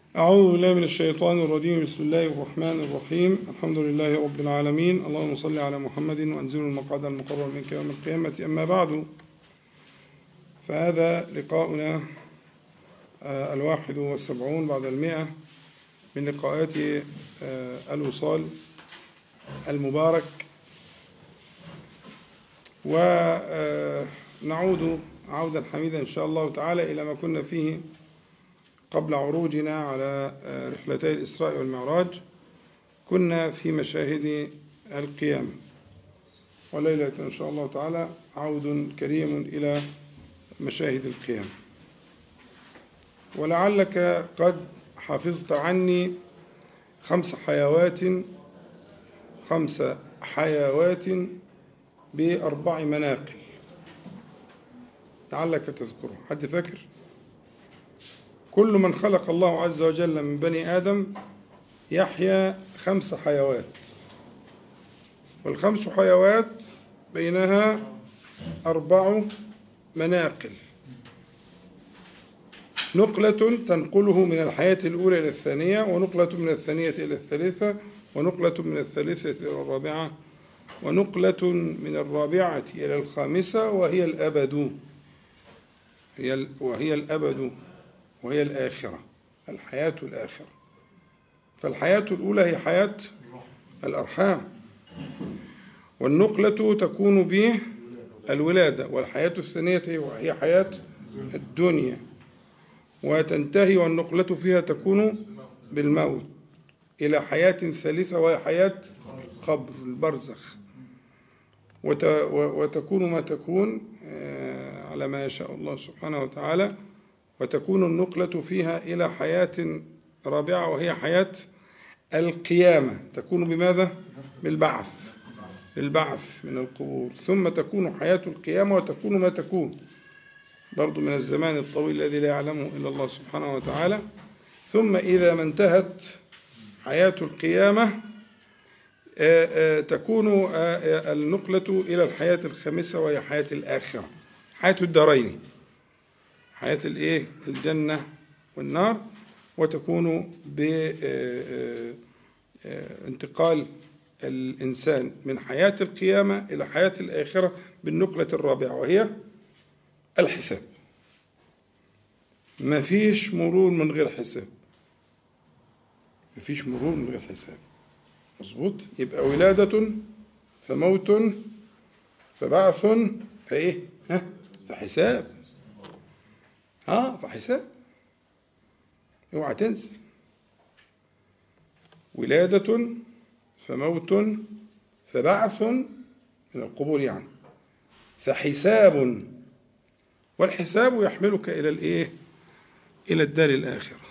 أعوذ بالله من الشيطان الرجيم بسم الله الرحمن الرحيم الحمد لله رب العالمين اللهم صل على محمد وأنزل المقعد المقرر منك يوم القيامة أما بعد فهذا لقاؤنا آه، الواحد والسبعون بعد المئة من لقاءات آه، الوصال المبارك ونعود عودا حميدا إن شاء الله تعالى إلى ما كنا فيه قبل عروجنا على رحلتي الإسراء والمعراج كنا في مشاهد القيامة وليلة إن شاء الله تعالى عود كريم إلى مشاهد القيامة ولعلك قد حفظت عني خمس حيوات خمس حيوات بأربع مناقل لعلك تذكره حد فاكر كل من خلق الله عز وجل من بني آدم يحيا خمس حيوات والخمس حيوات بينها أربع مناقل نقلة تنقله من الحياة الأولى إلى الثانية ونقلة من الثانية إلى الثالثة ونقلة من الثالثة إلى الرابعة ونقلة من الرابعة إلى الخامسة وهي الأبد هي وهي الأبد وهي الآخرة الحياة الآخرة فالحياة الأولى هي حياة الأرحام والنقلة تكون به الولادة والحياة الثانية هي حياة الدنيا وتنتهي والنقلة فيها تكون بالموت إلى حياة ثالثة وهي حياة قبر البرزخ وتكون ما تكون على ما يشاء الله سبحانه وتعالى وتكون النقلة فيها إلى حياة رابعة وهي حياة القيامة تكون بماذا؟ بالبعث بالبعث من القبور ثم تكون حياة القيامة وتكون ما تكون برضو من الزمان الطويل الذي لا يعلمه إلا الله سبحانه وتعالى ثم إذا ما انتهت حياة القيامة تكون النقلة إلى الحياة الخامسة وهي حياة الآخرة حياة الدارين حياة الإيه الجنة والنار وتكون بانتقال الإنسان من حياة القيامة إلى حياة الآخرة بالنقلة الرابعة وهي الحساب ما فيش مرور من غير حساب ما فيش مرور من غير حساب مظبوط يبقى ولادة فموت فبعث فإيه ها فحساب اه فحساب اوعى تنسى ولادة فموت فبعث من القبور يعني فحساب والحساب يحملك إلى الإيه إلى الدار الآخرة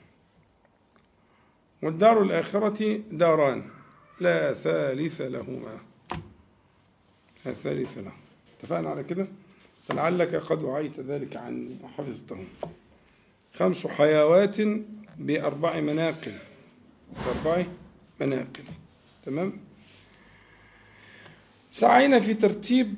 والدار الآخرة داران لا ثالث لهما لا ثالث له اتفقنا على كده فلعلك قد وعيت ذلك عني وحفظته خمس حيوات بأربع مناقل بأربع مناقل تمام سعينا في ترتيب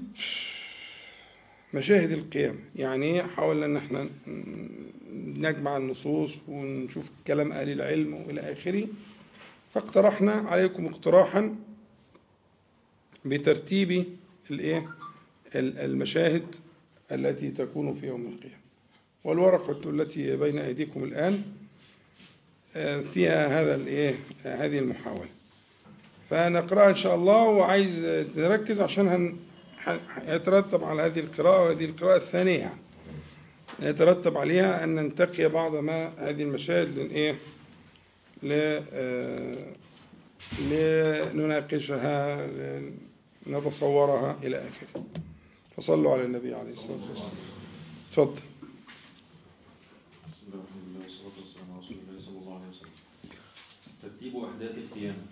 مشاهد القيامة يعني حاولنا ان احنا نجمع النصوص ونشوف كلام اهل العلم والى اخره فاقترحنا عليكم اقتراحا بترتيب الايه المشاهد التي تكون في يوم القيامة والورقة التي بين أيديكم الآن فيها هذا الايه هذه المحاولة فنقرأها إن شاء الله وعايز نركز عشان هن يترتب على هذه القراءة وهذه القراءة الثانية يترتب عليها أن ننتقي بعض ما هذه المشاهد لإيه لنناقشها نتصورها إلى آخره فصلوا على النبي عليه الصلاة والسلام تفضل بسم الله والحمد لله والصلاة والسلام على رسول الله صلى الله عليه وسلم ترتيب أحداث القيامة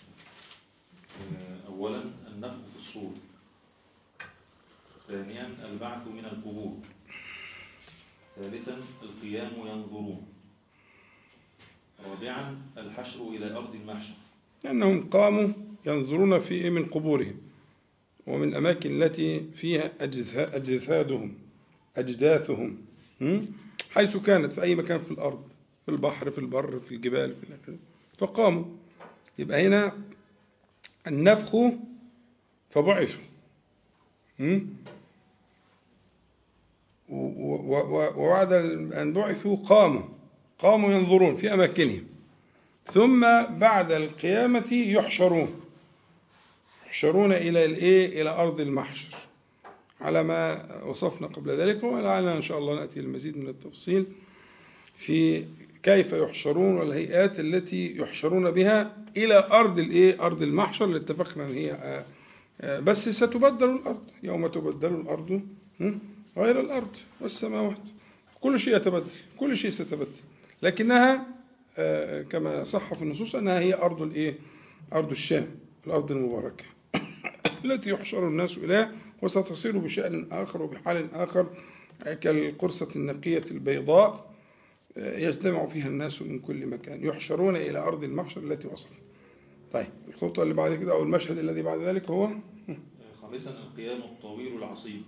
أولا النفخ في الصور ثانيا البعث من القبور ثالثا القيام ينظرون رابعا الحشر إلى أرض المحشر لأنهم قاموا ينظرون في من قبورهم ومن الأماكن التي فيها أجسادهم أجداثهم حيث كانت في أي مكان في الأرض في البحر في البر في الجبال في الآخر فقاموا يبقى هنا النفخ فبعثوا م? و- و- و- وبعد أن بعثوا قاموا قاموا ينظرون في أماكنهم ثم بعد القيامة يحشرون يحشرون إلى الإيه إلى أرض المحشر على ما وصفنا قبل ذلك ولعلنا إن شاء الله نأتي المزيد من التفصيل في كيف يحشرون والهيئات التي يحشرون بها إلى أرض الإيه أرض المحشر اللي اتفقنا أن هي آه، آه، بس ستبدل الأرض يوم تبدل الأرض هم، غير الأرض والسماوات كل شيء يتبدل كل شيء سيتبدل لكنها آه، كما صح في النصوص أنها هي أرض الإيه أرض الشام الأرض المباركة التي يحشر الناس إليها وستصير بشأن آخر وبحال آخر كالقرصة النقية البيضاء يجتمع فيها الناس من كل مكان يحشرون إلى أرض المحشر التي وصفت طيب الخطوة اللي بعد كده أو المشهد الذي بعد ذلك هو خامسا القيام الطويل العصيب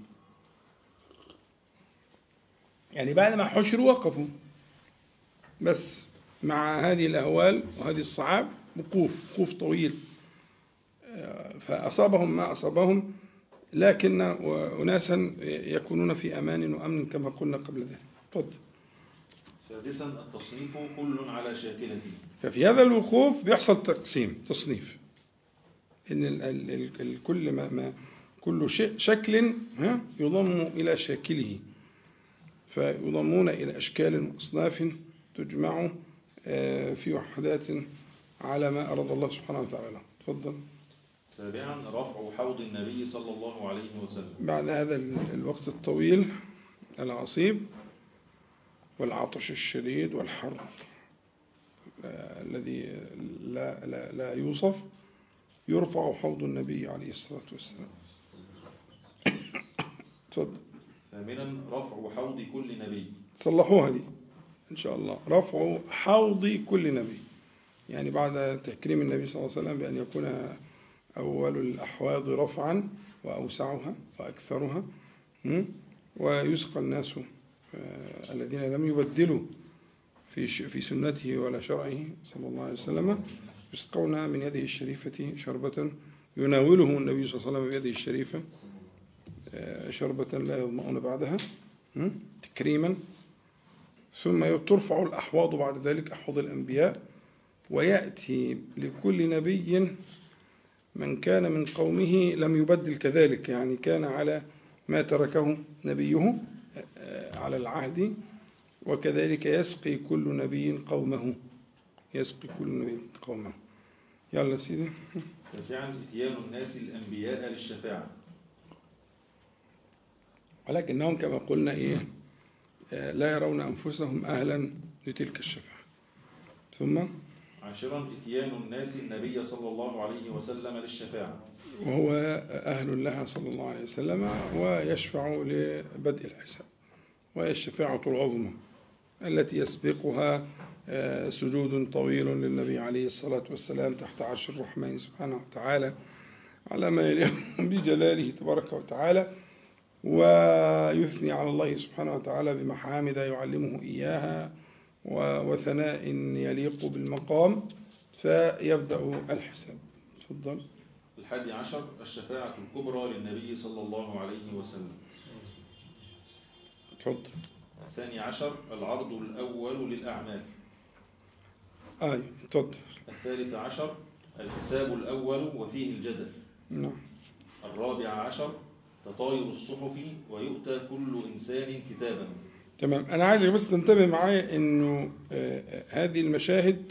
يعني بعد ما حشروا وقفوا بس مع هذه الأهوال وهذه الصعاب وقوف وقوف طويل آه، فأصابهم ما أصابهم لكن أناسا يكونون في أمان وأمن كما قلنا قبل ذلك تفضل سادسا التصنيف كل على شاكلته ففي هذا الوقوف بيحصل تقسيم تصنيف ان ال ال ال ال كل ما, ما كل شيء شكل ها يضم الى شاكله فيضمون الى اشكال واصناف تجمع آه، في وحدات على ما اراد الله سبحانه وتعالى تفضل سابعا رفع حوض النبي صلى الله عليه وسلم بعد هذا ال- الوقت الطويل العصيب والعطش الشديد والحر آه، الذي لا, لا, لا يوصف يرفع حوض النبي عليه الصلاة والسلام تفضل ثامنا رفع حوض كل نبي صلحوها دي إن شاء الله رفع حوض كل نبي يعني بعد تكريم النبي صلى الله عليه وسلم بأن يكون أول الأحواض رفعا وأوسعها وأكثرها م? ويسقى الناس آه، الذين لم يبدلوا في ش- في سنته ولا شرعه صلى الله عليه وسلم يسقون من يده الشريفة شربة يناولهم النبي صلى الله عليه وسلم بيده الشريفة آه، شربة لا يظمأون بعدها م? تكريما ثم ترفع الأحواض بعد ذلك أحواض الأنبياء ويأتي لكل نبي من كان من قومه لم يبدل كذلك يعني كان على ما تركه نبيه آه، على العهد وكذلك يسقي كل نبي قومه يسقي كل نبي قومه يلا سيدي تاسعا اتيان الناس الأنبياء للشفاعة ولكنهم كما قلنا إيه آه، لا يرون أنفسهم أهلا لتلك الشفاعة ثم عاشرا اتيان الناس النبي صلى الله عليه وسلم للشفاعة وهو أهل لها صلى الله عليه وسلم ويشفع لبدء الحساب وهي الشفاعة العظمى التي يسبقها آه، سجود طويل للنبي عليه الصلاة والسلام تحت عرش الرحمن سبحانه وتعالى على ما يليق بجلاله تبارك وتعالى ويثني على الله سبحانه وتعالى بمحامد يعلمه إياها و- وثناء يليق بالمقام فيبدأ الحساب تفضل الحادي عشر الشفاعة الكبرى للنبي صلى الله عليه وسلم تفضل الثاني عشر العرض الأول للأعمال آية تفضل الثالث عشر الحساب الأول وفيه الجدل نعم الرابع عشر تطاير الصحف ويؤتى كل إنسان كتابه تمام أنا عايزك بس تنتبه معايا إنه آه، آه، هذه المشاهد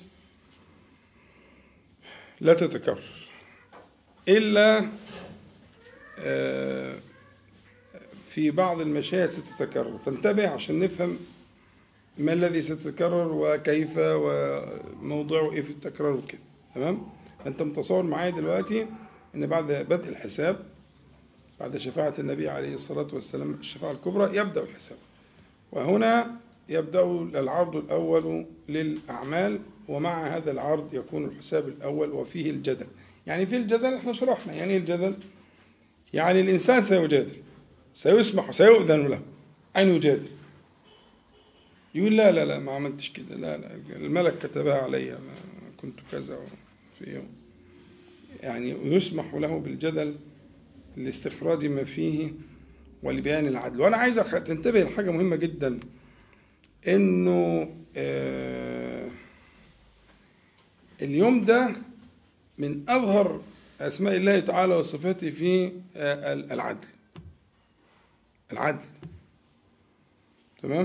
لا تتكرر إلا آه، في بعض المشاهد ستتكرر فانتبه عشان نفهم ما الذي سيتكرر وكيف وموضوعه ايه في التكرار وكده تمام انت متصور معايا دلوقتي ان بعد بدء الحساب بعد شفاعة النبي عليه الصلاة والسلام الشفاعة الكبرى يبدأ الحساب وهنا يبدأ العرض الأول للأعمال ومع هذا العرض يكون الحساب الأول وفيه الجدل يعني في الجدل احنا شرحنا يعني إيه الجدل يعني الإنسان سيجادل سيسمح سيؤذن له أن يجادل يقول لا لا لا ما عملتش كده لا لا الملك كتبها علي ما كنت كذا في يوم يعني يسمح له بالجدل لاستخراج ما فيه ولبيان العدل وأنا عايز أخ- تنتبه لحاجة مهمة جدا إنه آه، اليوم ده من أظهر أسماء الله تعالى وصفاته في آه، العدل العدل تمام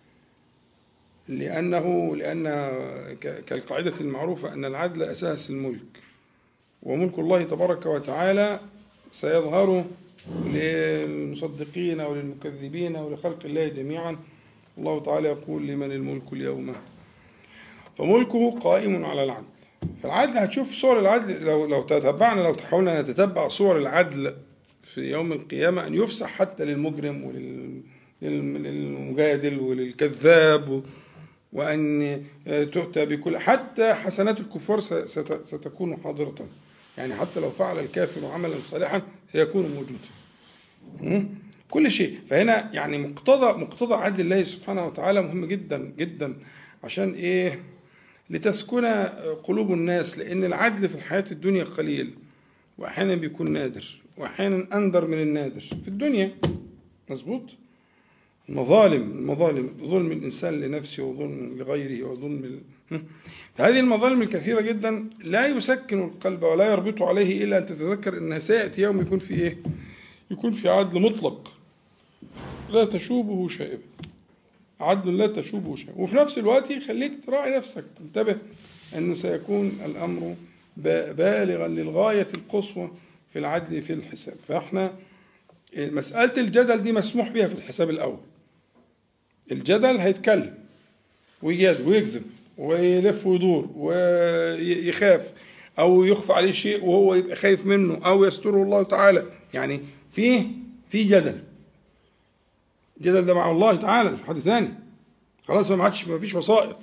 لأنه لأن ك- كالقاعدة المعروفة أن العدل أساس الملك وملك الله تبارك وتعالى سيظهر للمصدقين وللمكذبين ولخلق الله جميعا الله تعالى يقول لمن الملك اليوم فملكه قائم على العدل فالعدل هتشوف صور العدل لو لو تتبعنا لو حاولنا نتتبع صور العدل في يوم القيامة أن يفسح حتى للمجرم ولل للم- للمجادل وللكذاب و- وأن تؤتى بكل حتى حسنات الكفار س- ست- ستكون حاضرة يعني حتى لو فعل الكافر عملا صالحا سيكون موجودا م? كل شيء فهنا يعني مقتضى مقتضى عدل الله سبحانه وتعالى مهم جدا جدا عشان ايه لتسكن قلوب الناس لان العدل في الحياه الدنيا قليل واحيانا بيكون نادر واحيانا اندر من النادر في الدنيا مظبوط المظالم المظالم ظلم الانسان لنفسه وظلم لغيره وظلم ال... م? هذه المظالم الكثيره جدا لا يسكن القلب ولا يربط عليه الا ان تتذكر ان سياتي يوم يكون في ايه يكون في عدل مطلق لا تشوبه شائبة عدل لا تشوبه شائبة وفي نفس الوقت يخليك تراعي نفسك تنتبه أنه سيكون الأمر با- بالغا للغاية القصوى في العدل في الحساب فإحنا مسألة الجدل دي مسموح بها في الحساب الأول الجدل هيتكلم ويجادل ويكذب ويلف ويدور ويخاف أو يخفى عليه شيء وهو يبقى خايف منه أو يستره الله تعالى يعني فيه في جدل الجدل ده مع الله تعالى مش حد ثاني خلاص ما عادش ما فيش وسائط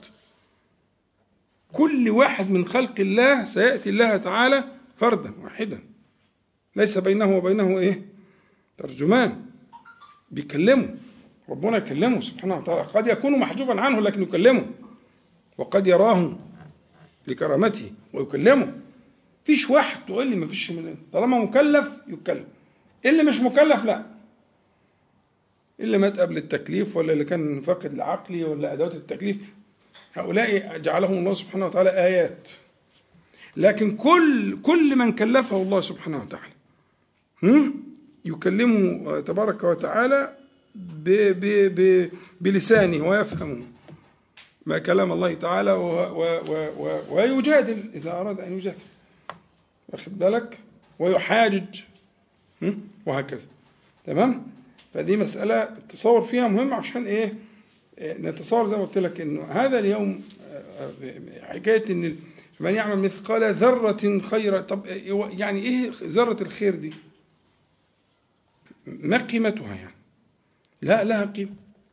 كل واحد من خلق الله سيأتي الله تعالى فردا واحدا ليس بينه وبينه ايه ترجمان بيكلمه ربنا يكلمه سبحانه وتعالى قد يكون محجوبا عنه لكن يكلمه وقد يراه لكرامته ويكلمه فيش واحد تقول لي ما فيش من طالما مكلف يتكلم اللي مش مكلف لا اللي مات قبل التكليف ولا اللي كان فاقد العقل ولا ادوات التكليف هؤلاء جعلهم الله سبحانه وتعالى ايات لكن كل كل من كلفه الله سبحانه وتعالى هم؟ يكلمه تبارك وتعالى ب ب ب بلسانه ويفهمه ما كلام الله تعالى و و و و ويجادل إذا أراد أن يجادل واخد بالك ويحاجج هم؟ وهكذا تمام فدي مسألة التصور فيها مهم عشان إيه إيه، نتصور زي ما قلت لك إنه هذا اليوم آه، آه، حكاية إن من يعمل مثقال ذرة خيرا طب إيه- يعني إيه ذرة الخير دي؟ ما قيمتها يعني؟ لا لها قيمة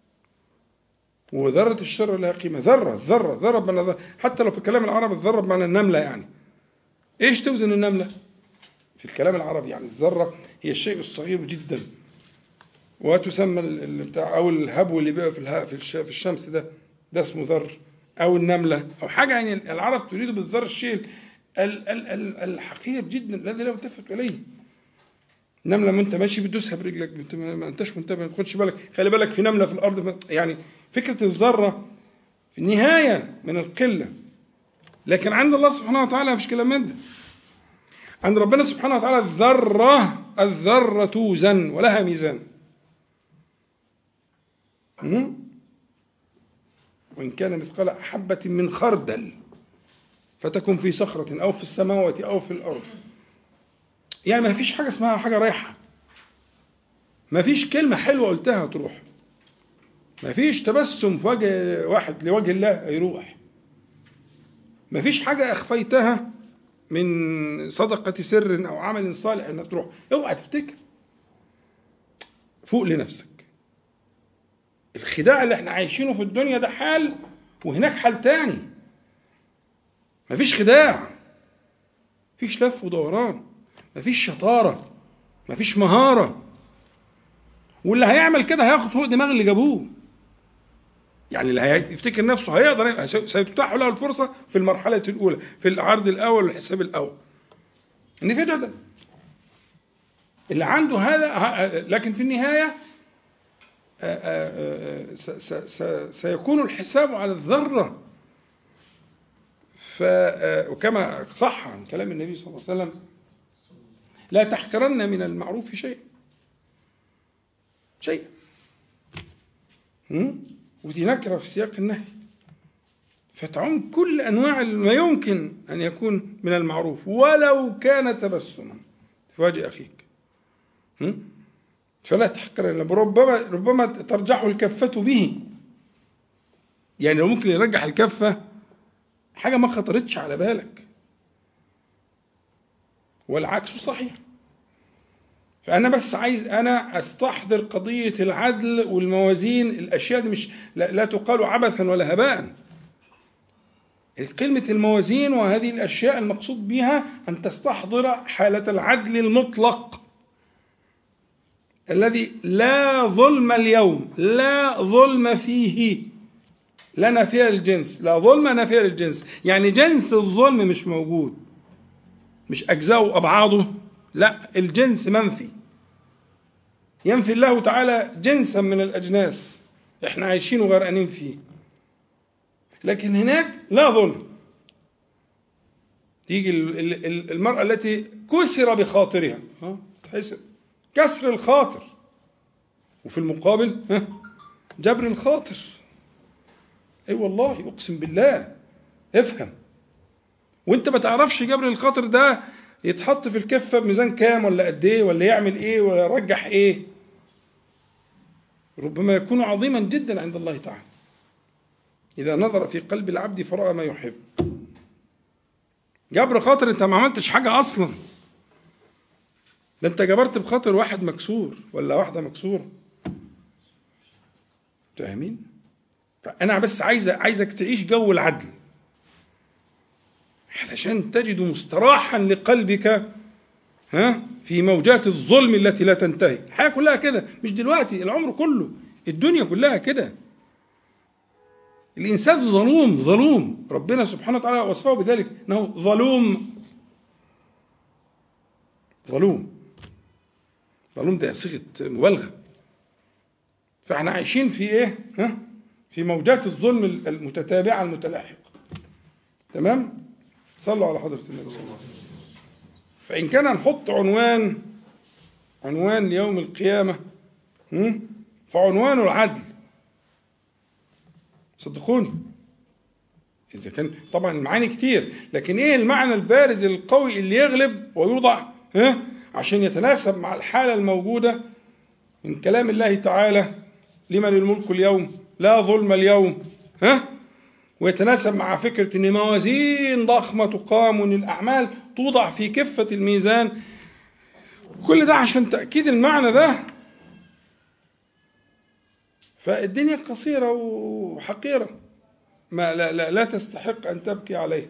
وذرة الشر لها قيمة ذرة ذرة ذرة بمعنى ذرة حتى لو في الكلام العربي الذرة بمعنى النملة يعني ايش توزن النملة؟ في الكلام العربي يعني الذرة هي الشيء الصغير جدا وتسمى ال- ال- بتاع او الهبو اللي بيبقى في الها في, الش- في الشمس ده ده اسمه ذر او النملة او حاجة يعني العرب تريد بالذر الشيء ال- ال- ال- الحقير جدا الذي لا يلتفت اليه نملة ما انت ماشي بتدوسها برجلك بت- ما ما انتش منتبه ما تاخدش بالك خلي بالك في نملة في الارض ف- يعني فكرة الذرة في النهاية من القلة لكن عند الله سبحانه وتعالى مفيش كلام من ده عند ربنا سبحانه وتعالى الذرة الذرة توزن ولها ميزان م? وإن كان مثقال حبة من خردل فتكن في صخرة أو في السماوات أو في الأرض يعني ما فيش حاجة اسمها حاجة رايحة ما فيش كلمة حلوة قلتها تروح ما فيش تبسم في وجه واحد لوجه الله يروح ما فيش حاجة أخفيتها من صدقة سر أو عمل صالح إنها تروح اوعى تفتكر فوق لنفسك الخداع اللي احنا عايشينه في الدنيا ده حال وهناك حال تاني مفيش خداع مفيش لف ودوران مفيش شطارة مفيش مهارة واللي هيعمل كده هياخد فوق دماغ اللي جابوه يعني اللي هيفتكر نفسه هيقدر سيتتاح له الفرصة في المرحلة الأولى في العرض الأول والحساب الأول إن في جدل اللي عنده هذا لكن في النهاية سيكون الحساب على الذرة ف وكما صح عن كلام النبي صلى الله عليه وسلم لا تحقرن من المعروف شيء شيء ودي نكرة في سياق النهي فتعم كل أنواع ما يمكن أن يكون من المعروف ولو كان تبسما في وجه أخيك فلا تحقرن ربما ربما ترجح الكفة به يعني لو ممكن يرجح الكفة حاجة ما خطرتش على بالك والعكس صحيح فأنا بس عايز أنا أستحضر قضية العدل والموازين الأشياء دي مش لا, لا تقال عبثا ولا هباء كلمة الموازين وهذه الأشياء المقصود بها أن تستحضر حالة العدل المطلق الذي لا ظلم اليوم لا ظلم فيه لا نافية للجنس لا ظلم نافية للجنس يعني جنس الظلم مش موجود مش أجزاء وأبعاضه لا الجنس منفي ينفي الله تعالى جنسا من الأجناس احنا عايشين وغرقانين فيه لكن هناك لا ظلم تيجي المرأة التي كسر بخاطرها تحس كسر الخاطر وفي المقابل جبر الخاطر اي أيوة والله اقسم بالله افهم وانت ما تعرفش جبر الخاطر ده يتحط في الكفه بميزان كام ولا قد ايه ولا يعمل ايه ولا يرجح ايه ربما يكون عظيما جدا عند الله تعالى اذا نظر في قلب العبد فراى ما يحب جبر خاطر انت ما عملتش حاجه اصلا ده انت جبرت بخاطر واحد مكسور ولا واحده مكسوره فاهمين فانا بس عايز عايزك تعيش جو العدل علشان تجد مستراحا لقلبك ها في موجات الظلم التي لا تنتهي الحياه كلها كده مش دلوقتي العمر كله الدنيا كلها كده الانسان ظلوم ظلوم ربنا سبحانه وتعالى وصفه بذلك انه ظلوم ظلوم ظلوم ده صيغه مبالغه فاحنا عايشين في ايه ها في موجات الظلم المتتابعه المتلاحقه تمام صلوا على حضرة النبي صلى الله عليه وسلم فإن كان نحط عنوان عنوان ليوم القيامة فعنوانه العدل صدقوني إذا كان طبعا المعاني كتير لكن إيه المعنى البارز القوي اللي يغلب ويوضع ها عشان يتناسب مع الحالة الموجودة من كلام الله تعالى لمن الملك اليوم لا ظلم اليوم ها ويتناسب مع فكرة أن موازين ضخمة تقام وأن الأعمال توضع في كفة الميزان كل ده عشان تأكيد المعنى ده فالدنيا قصيرة وحقيرة ما لا, لا, لا تستحق أن تبكي عليه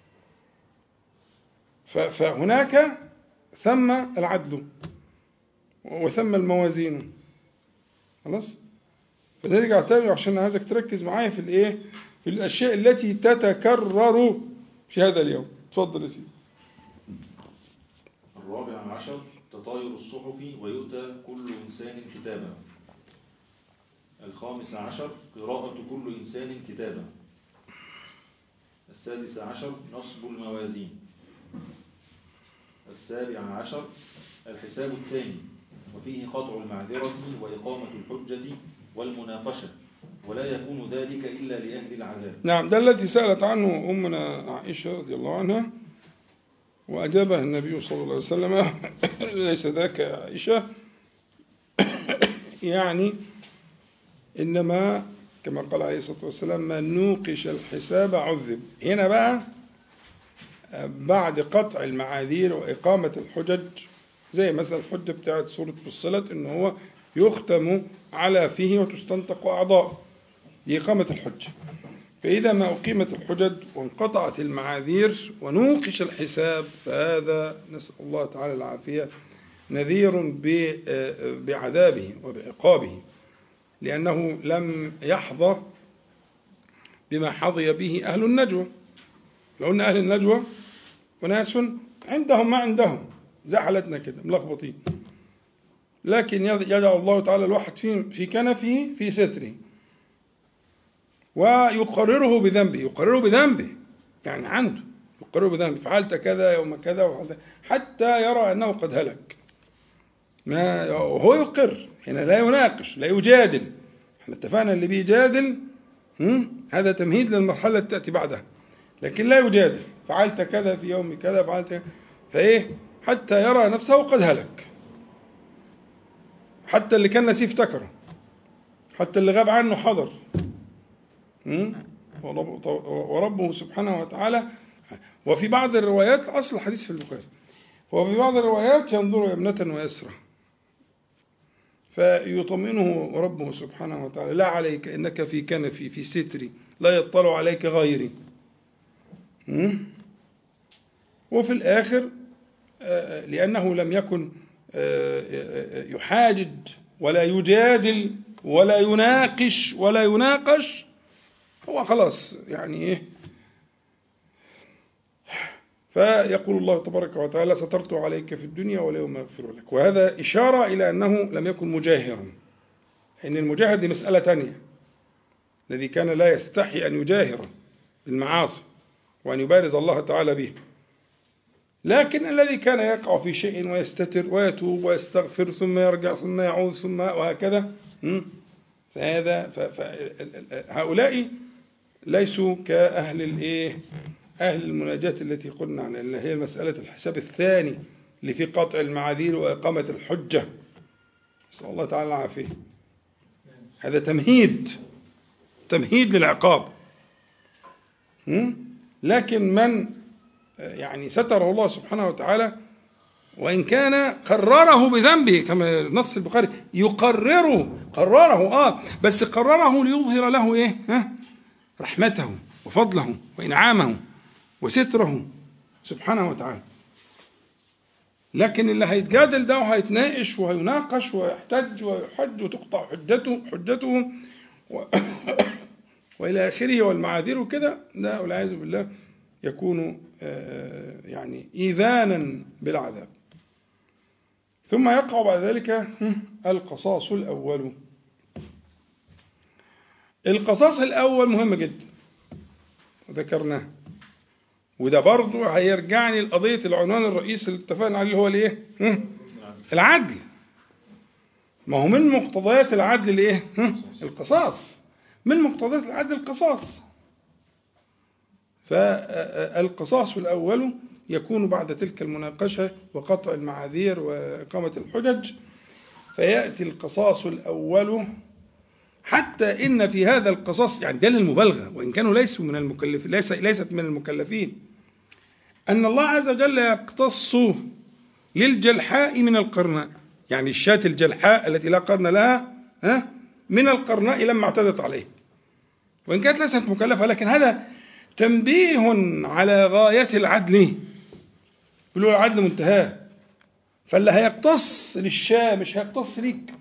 فهناك ثم العدل وثم الموازين خلاص فنرجع تاني عشان عايزك تركز معايا في الايه في الأشياء التي تتكرر في هذا اليوم تفضل يا سيدي الرابع عشر تطاير الصحف ويؤتى كل إنسان كتابا الخامس عشر قراءة كل إنسان كتابا السادس عشر نصب الموازين السابع عشر الحساب الثاني وفيه قطع المعذرة وإقامة الحجة والمناقشة ولا يكون ذلك إلا لأهل العذاب نعم ده الذي سألت عنه أمنا عائشة رضي الله عنها وأجابها النبي صلى الله عليه وسلم ليس ذاك يا عائشة يعني إنما كما قال عليه الصلاة والسلام من نوقش الحساب عذب هنا بقى بعد قطع المعاذير وإقامة الحجج زي مثلا الحجة بتاعت سورة فصلت إن هو يختم على فيه وتستنطق أعضاء لإقامة الحجة فإذا ما أقيمت الحجج وانقطعت المعاذير ونوقش الحساب فهذا نسأل الله تعالى العافية نذير بعذابه وبعقابه لأنه لم يحظى بما حظي به أهل النجوى لو قلنا أهل النجوى وناس عندهم ما عندهم زي حالتنا كده ملخبطين لكن يجعل الله تعالى الواحد في في كنفه في ستره ويقرره بذنبه يقرره بذنبه يعني عنده يقرره بذنبه فعلت كذا يوم كذا وفعلت حتى يرى أنه قد هلك ما هو يقر هنا لا يناقش لا يجادل احنا اتفقنا اللي بيجادل هذا تمهيد للمرحلة التي تأتي بعدها لكن لا يجادل فعلت كذا في يوم كذا فعلت كذا فإيه حتى يرى نفسه قد هلك حتى اللي كان نسيه افتكره حتى اللي غاب عنه حضر وربه سبحانه وتعالى وفي بعض الروايات أصل الحديث في البخاري وفي بعض الروايات ينظر يمنة ويسرى فيطمئنه ربه سبحانه وتعالى لا عليك إنك في كنفي في ستري لا يطلع عليك غيري وفي الآخر لأنه لم يكن يحاجج ولا يجادل ولا يناقش ولا يناقش هو خلاص يعني ايه فيقول الله تبارك وتعالى سترت عليك في الدنيا واليوم أغفر لك وهذا إشارة إلى أنه لم يكن مجاهرا إن المجاهر دي مسألة تانية الذي كان لا يستحي أن يجاهر بالمعاصي وأن يبارز الله تعالى به لكن الذي كان يقع في شيء ويستتر ويتوب ويستغفر ثم يرجع ثم يعود ثم وهكذا فهذا هؤلاء ليسوا كأهل الإيه أهل المناجاة التي قلنا عنها اللي هي مسألة الحساب الثاني اللي في قطع المعاذير وإقامة الحجة نسأل الله تعالى العافية هذا تمهيد تمهيد للعقاب لكن من يعني ستره الله سبحانه وتعالى وإن كان قرره بذنبه كما نص البخاري يقرره قرره آه بس قرره ليظهر له إيه ها رحمته وفضله وإنعامه وستره سبحانه وتعالى لكن اللي هيتجادل ده وهيتناقش وهيناقش ويحتج ويحج وتقطع حجته حجته و والى اخره والمعاذير وكده ده والعياذ بالله يكون يعني ايذانا بالعذاب ثم يقع بعد ذلك القصاص الاول القصاص الاول مهم جدا وذكرناه وده برضه هيرجعني لقضية العنوان الرئيسي اللي اتفقنا عليه اللي هو الايه؟ العدل. ما هو من مقتضيات العدل الايه؟ القصاص. من مقتضيات العدل القصاص. فالقصاص الأول يكون بعد تلك المناقشة وقطع المعاذير وإقامة الحجج فيأتي القصاص الأول حتى إن في هذا القصاص يعني ده للمبالغة وإن كانوا ليسوا من المكلفين ليس ليست من المكلفين أن الله عز وجل يقتص للجلحاء من القرناء يعني الشاة الجلحاء التي لا قرن لها ها من القرناء لما اعتدت عليه وإن كانت ليست مكلفة لكن هذا تنبيه على غاية العدل بيقولوا العدل منتهاه فاللي هيقتص للشاة مش هيقتص ليك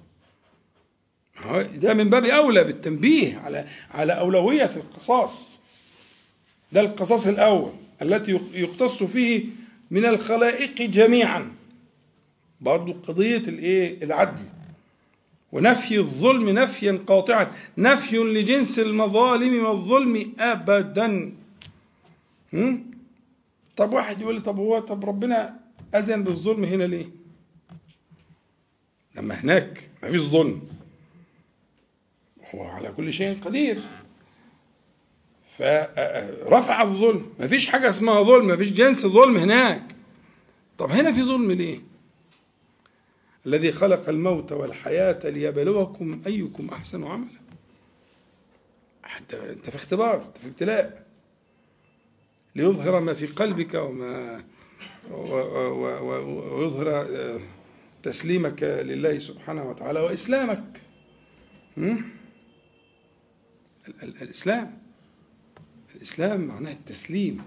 ده من باب أولى بالتنبيه على على أولوية القصاص ده القصاص الأول التي يقتص فيه من الخلائق جميعا برضو قضية الإيه العدل ونفي الظلم نفيا قاطعا نفي لجنس المظالم والظلم أبدا هم؟ طب واحد يقول لي طب هو طب ربنا أذن بالظلم هنا ليه لما هناك ما فيش ظلم هو على كل شيء قدير فرفع الظلم ما فيش حاجة اسمها ظلم ما فيش جنس ظلم هناك طب هنا في ظلم ليه الذي خلق الموت والحياة ليبلوكم أيكم أحسن عملا أنت في اختبار أنت في ابتلاء ليظهر ما في قلبك وما ويظهر تسليمك لله سبحانه وتعالى وإسلامك الإسلام الإسلام معناه التسليم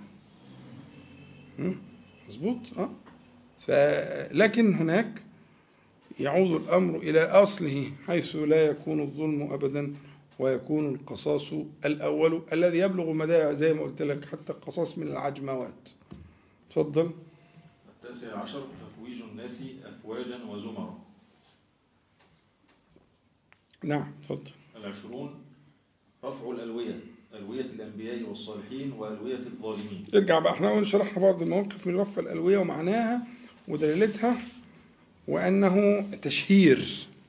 مظبوط اه فلكن هناك يعود الأمر إلى أصله حيث لا يكون الظلم أبدا ويكون القصاص الأول الذي يبلغ مدى زي ما قلت لك حتى القصاص من العجموات تفضل التاسع عشر تفويج الناس أفواجا وزمرا نعم تفضل العشرون رفع الألوية ألوية الأنبياء والصالحين وألوية الظالمين ارجع بقى احنا قلنا شرحنا بعض المواقف من رفع الألوية ومعناها ودلالتها وأنه تشهير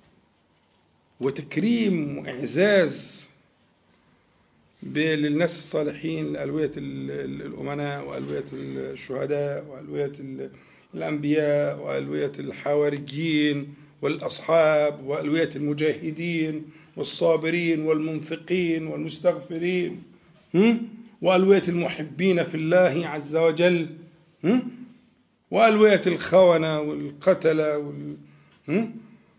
وتكريم وإعزاز ب- للناس الصالحين لألوية ال- ال- الأمناء وألوية الشهداء وألوية ال- الأنبياء وألوية الحواريين والأصحاب وألوية المجاهدين والصابرين والمنفقين والمستغفرين هم؟ وألوية المحبين في الله عز وجل هم؟ وألوية الخونة والقتلة وال... هم؟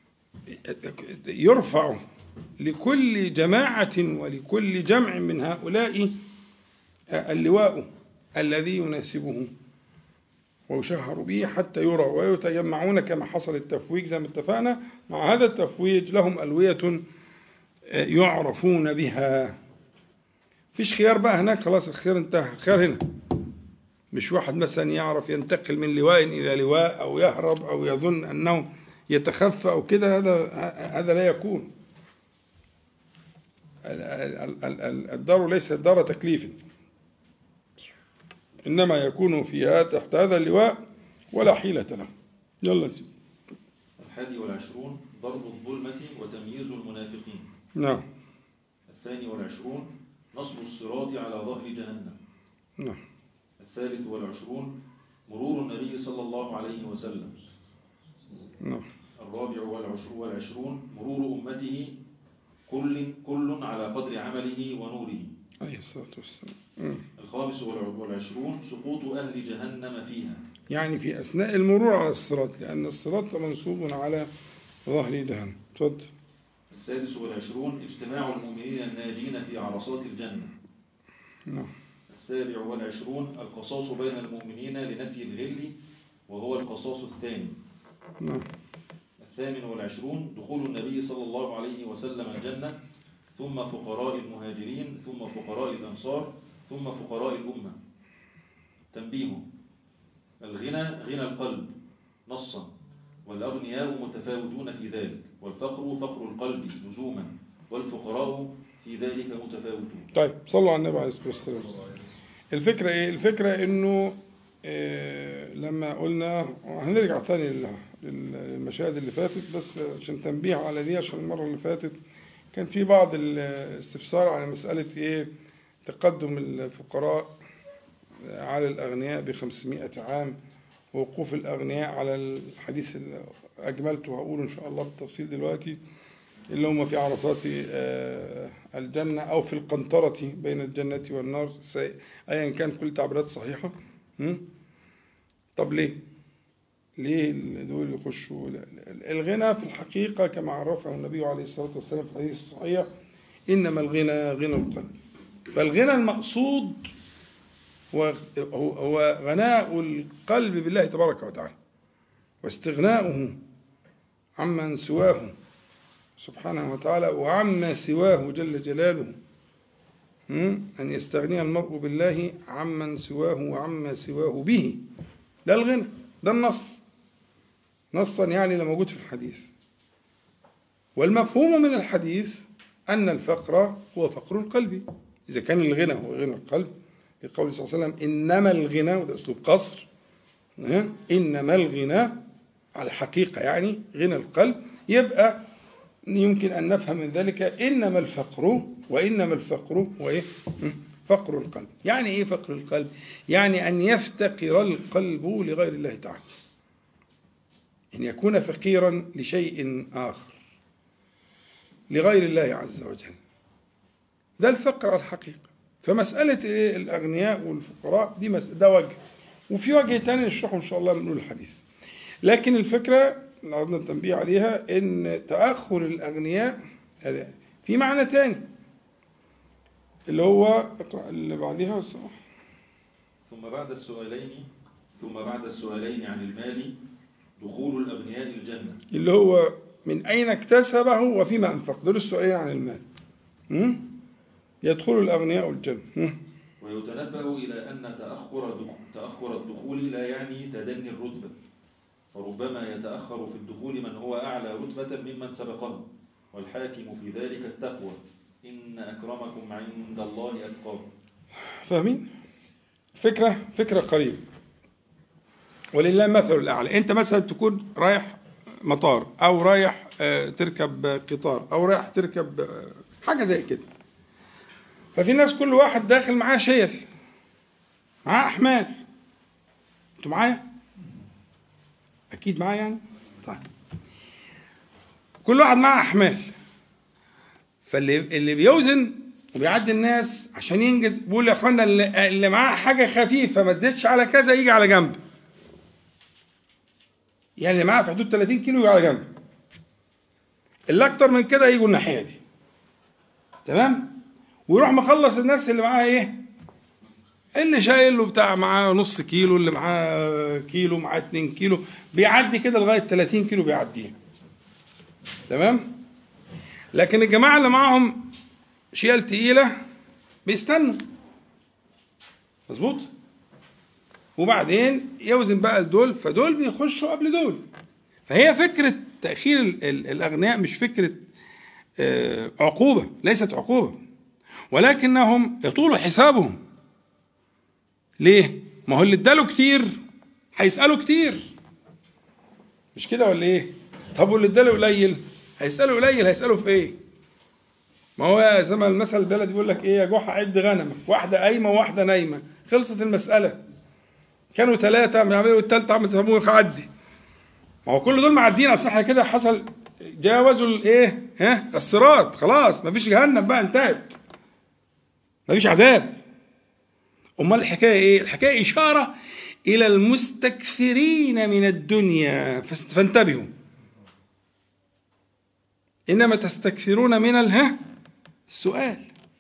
يرفع لكل جماعة ولكل جمع من هؤلاء اللواء الذي يناسبه ويشهر به حتى يرى ويتجمعون كما حصل التفويج زي ما اتفقنا مع هذا التفويج لهم ألوية يعرفون بها فيش خيار بقى هناك خلاص الخيار انتهى الخيار هنا مش واحد مثلا يعرف ينتقل من لواء إلى لواء أو يهرب أو يظن أنه يتخفى أو كده هذا هذا لا يكون الدار ليست دار تكليف إنما يكون فيها تحت هذا اللواء ولا حيلة له يلا سيدي الحادي والعشرون ضرب الظلمة وتمييز المنافقين نعم الثاني والعشرون نصب الصراط على ظهر جهنم نعم الثالث والعشرون مرور النبي صلى الله عليه وسلم نعم الرابع والعشرون والعشرون مرور أمته كل كل على قدر عمله ونوره عليه الصلاة والسلام مم. الخامس والع- والعشرون سقوط أهل جهنم فيها يعني في أثناء المرور على الصراط لأن الصراط منصوب على ظهر جهنم تفضل السادس والعشرون اجتماع المؤمنين الناجين في عرصات الجنة نعم السابع والعشرون القصاص بين المؤمنين لنفي الغل وهو القصاص الثاني نعم الثامن والعشرون دخول النبي صلى الله عليه وسلم الجنة ثم فقراء المهاجرين ثم فقراء الأنصار ثم فقراء الأمة تنبيه الغنى غنى القلب نصا والأغنياء متفاوتون في ذلك والفقر فقر القلب لزوما والفقراء في ذلك متفاوتون طيب صلوا على النبي عليه الصلاة والسلام الفكرة إيه؟ الفكرة إنه إيه لما قلنا هنرجع تاني لل- لل- للمشاهد اللي فاتت بس عشان تنبيه على دي عشان المرة اللي فاتت كان في بعض الاستفسار على مسألة إيه تقدم الفقراء على الأغنياء بخمسمائة عام ووقوف الأغنياء على الحديث اللي أجملته وهقوله إن شاء الله بالتفصيل دلوقتي اللي هم في عرصات آه، الجنة أو في القنطرة بين الجنة والنار سي- أيا كان كل تعبيرات صحيحة م? طب ليه؟ ليه دول يخشوا لا- لا- الغنى في الحقيقة كما عرفه النبي عليه الصلاة والسلام في الحديث الصحيح إنما الغنى غنى القلب فالغنى المقصود هو هو- هو غناء القلب بالله تبارك وتعالى واستغناؤه عمن سواه سبحانه وتعالى وعما سواه جل جلاله م? أن يستغني المرء بالله عمن سواه وعما سواه به ده الغنى ده النص نصا يعني اللي موجود في الحديث والمفهوم من الحديث أن الفقر هو فقر القلب إذا كان الغنى هو غنى القلب لقول صلى الله عليه وسلم إنما الغنى وده أسلوب قصر ها؟ إنما الغنى على الحقيقة يعني غنى القلب يبقى يمكن أن نفهم من ذلك إنما الفقر وإنما الفقر هو إيه؟ م? فقر القلب يعني إيه فقر القلب؟ يعني أن يفتقر القلب لغير الله تعالى أن يكون فقيرا لشيء آخر لغير الله عز وجل ده الفقر على الحقيقة فمسألة إيه الأغنياء والفقراء دي مس... ده وجه وفي وجه تاني نشرحه إن شاء الله من الحديث لكن الفكرة اللي عرضنا التنبيه عليها إن تأخر الأغنياء هذا في معنى تاني اللي هو اقرأ اللي بعدها الصراحة ثم بعد السؤالين ثم بعد السؤالين عن المال دخول الأغنياء الجنة اللي هو من أين اكتسبه وفيما أنفق دول السؤالين عن المال م? يدخل الأغنياء الجنة م? ويتنبه إلى أن تأخر دخ- تأخر الدخول لا يعني تدني الرتبة فربما يتأخر في الدخول من هو أعلى رتبة ممن سبقه والحاكم في ذلك التقوى إن أكرمكم عند الله أتقاكم فاهمين؟ فكرة فكرة قريبة ولله المثل الأعلى أنت مثلا تكون رايح مطار أو رايح آه، تركب قطار أو رايح تركب آه، حاجة زي كده ففي ناس كل واحد داخل معاه شيل معاه أحمال أنتوا معايا؟ أكيد معايا يعني؟ طيب كل واحد معاه أحمال فاللي اللي بيوزن وبيعدي الناس عشان ينجز بيقول يا اخوانا اللي, اللي معاه حاجه خفيفه ما تزيدش على كذا يجي على جنب يعني اللي معاه في حدود 30 كيلو يجي على جنب اللي اكتر من كده يجوا الناحيه دي تمام ويروح مخلص الناس اللي معاها ايه اللي شايل له بتاع معاه نص كيلو اللي معاه كيلو معاه 2 كيلو بيعدي كده لغايه 30 كيلو بيعديه تمام لكن الجماعه اللي معاهم شيل تقيله بيستنوا مظبوط وبعدين يوزن بقى لدول فدول بيخشوا قبل دول فهي فكره تاخير ال- ال- الاغنياء مش فكره آه، عقوبه ليست عقوبه ولكنهم يطول حسابهم ليه ما هو اللي اداله كتير هيساله كتير مش كده ولا ايه طب واللي اداله قليل هيساله قليل هيساله في ايه ما هو زي ما المثل البلدي بيقول لك ايه يا جحا عد غنمك واحده قايمه وواحده نايمه خلصت المساله كانوا ثلاثه بيعملوا الثالثه عم تفهموا عدي ما هو كل دول معديين اصل احنا كده حصل جاوزوا الايه ها الصراط خلاص مفيش جهنم بقى انتهت مفيش عذاب امال الحكايه ايه الحكايه اشاره الى المستكثرين من الدنيا فاست- فانتبهوا انما تستكثرون من الها السؤال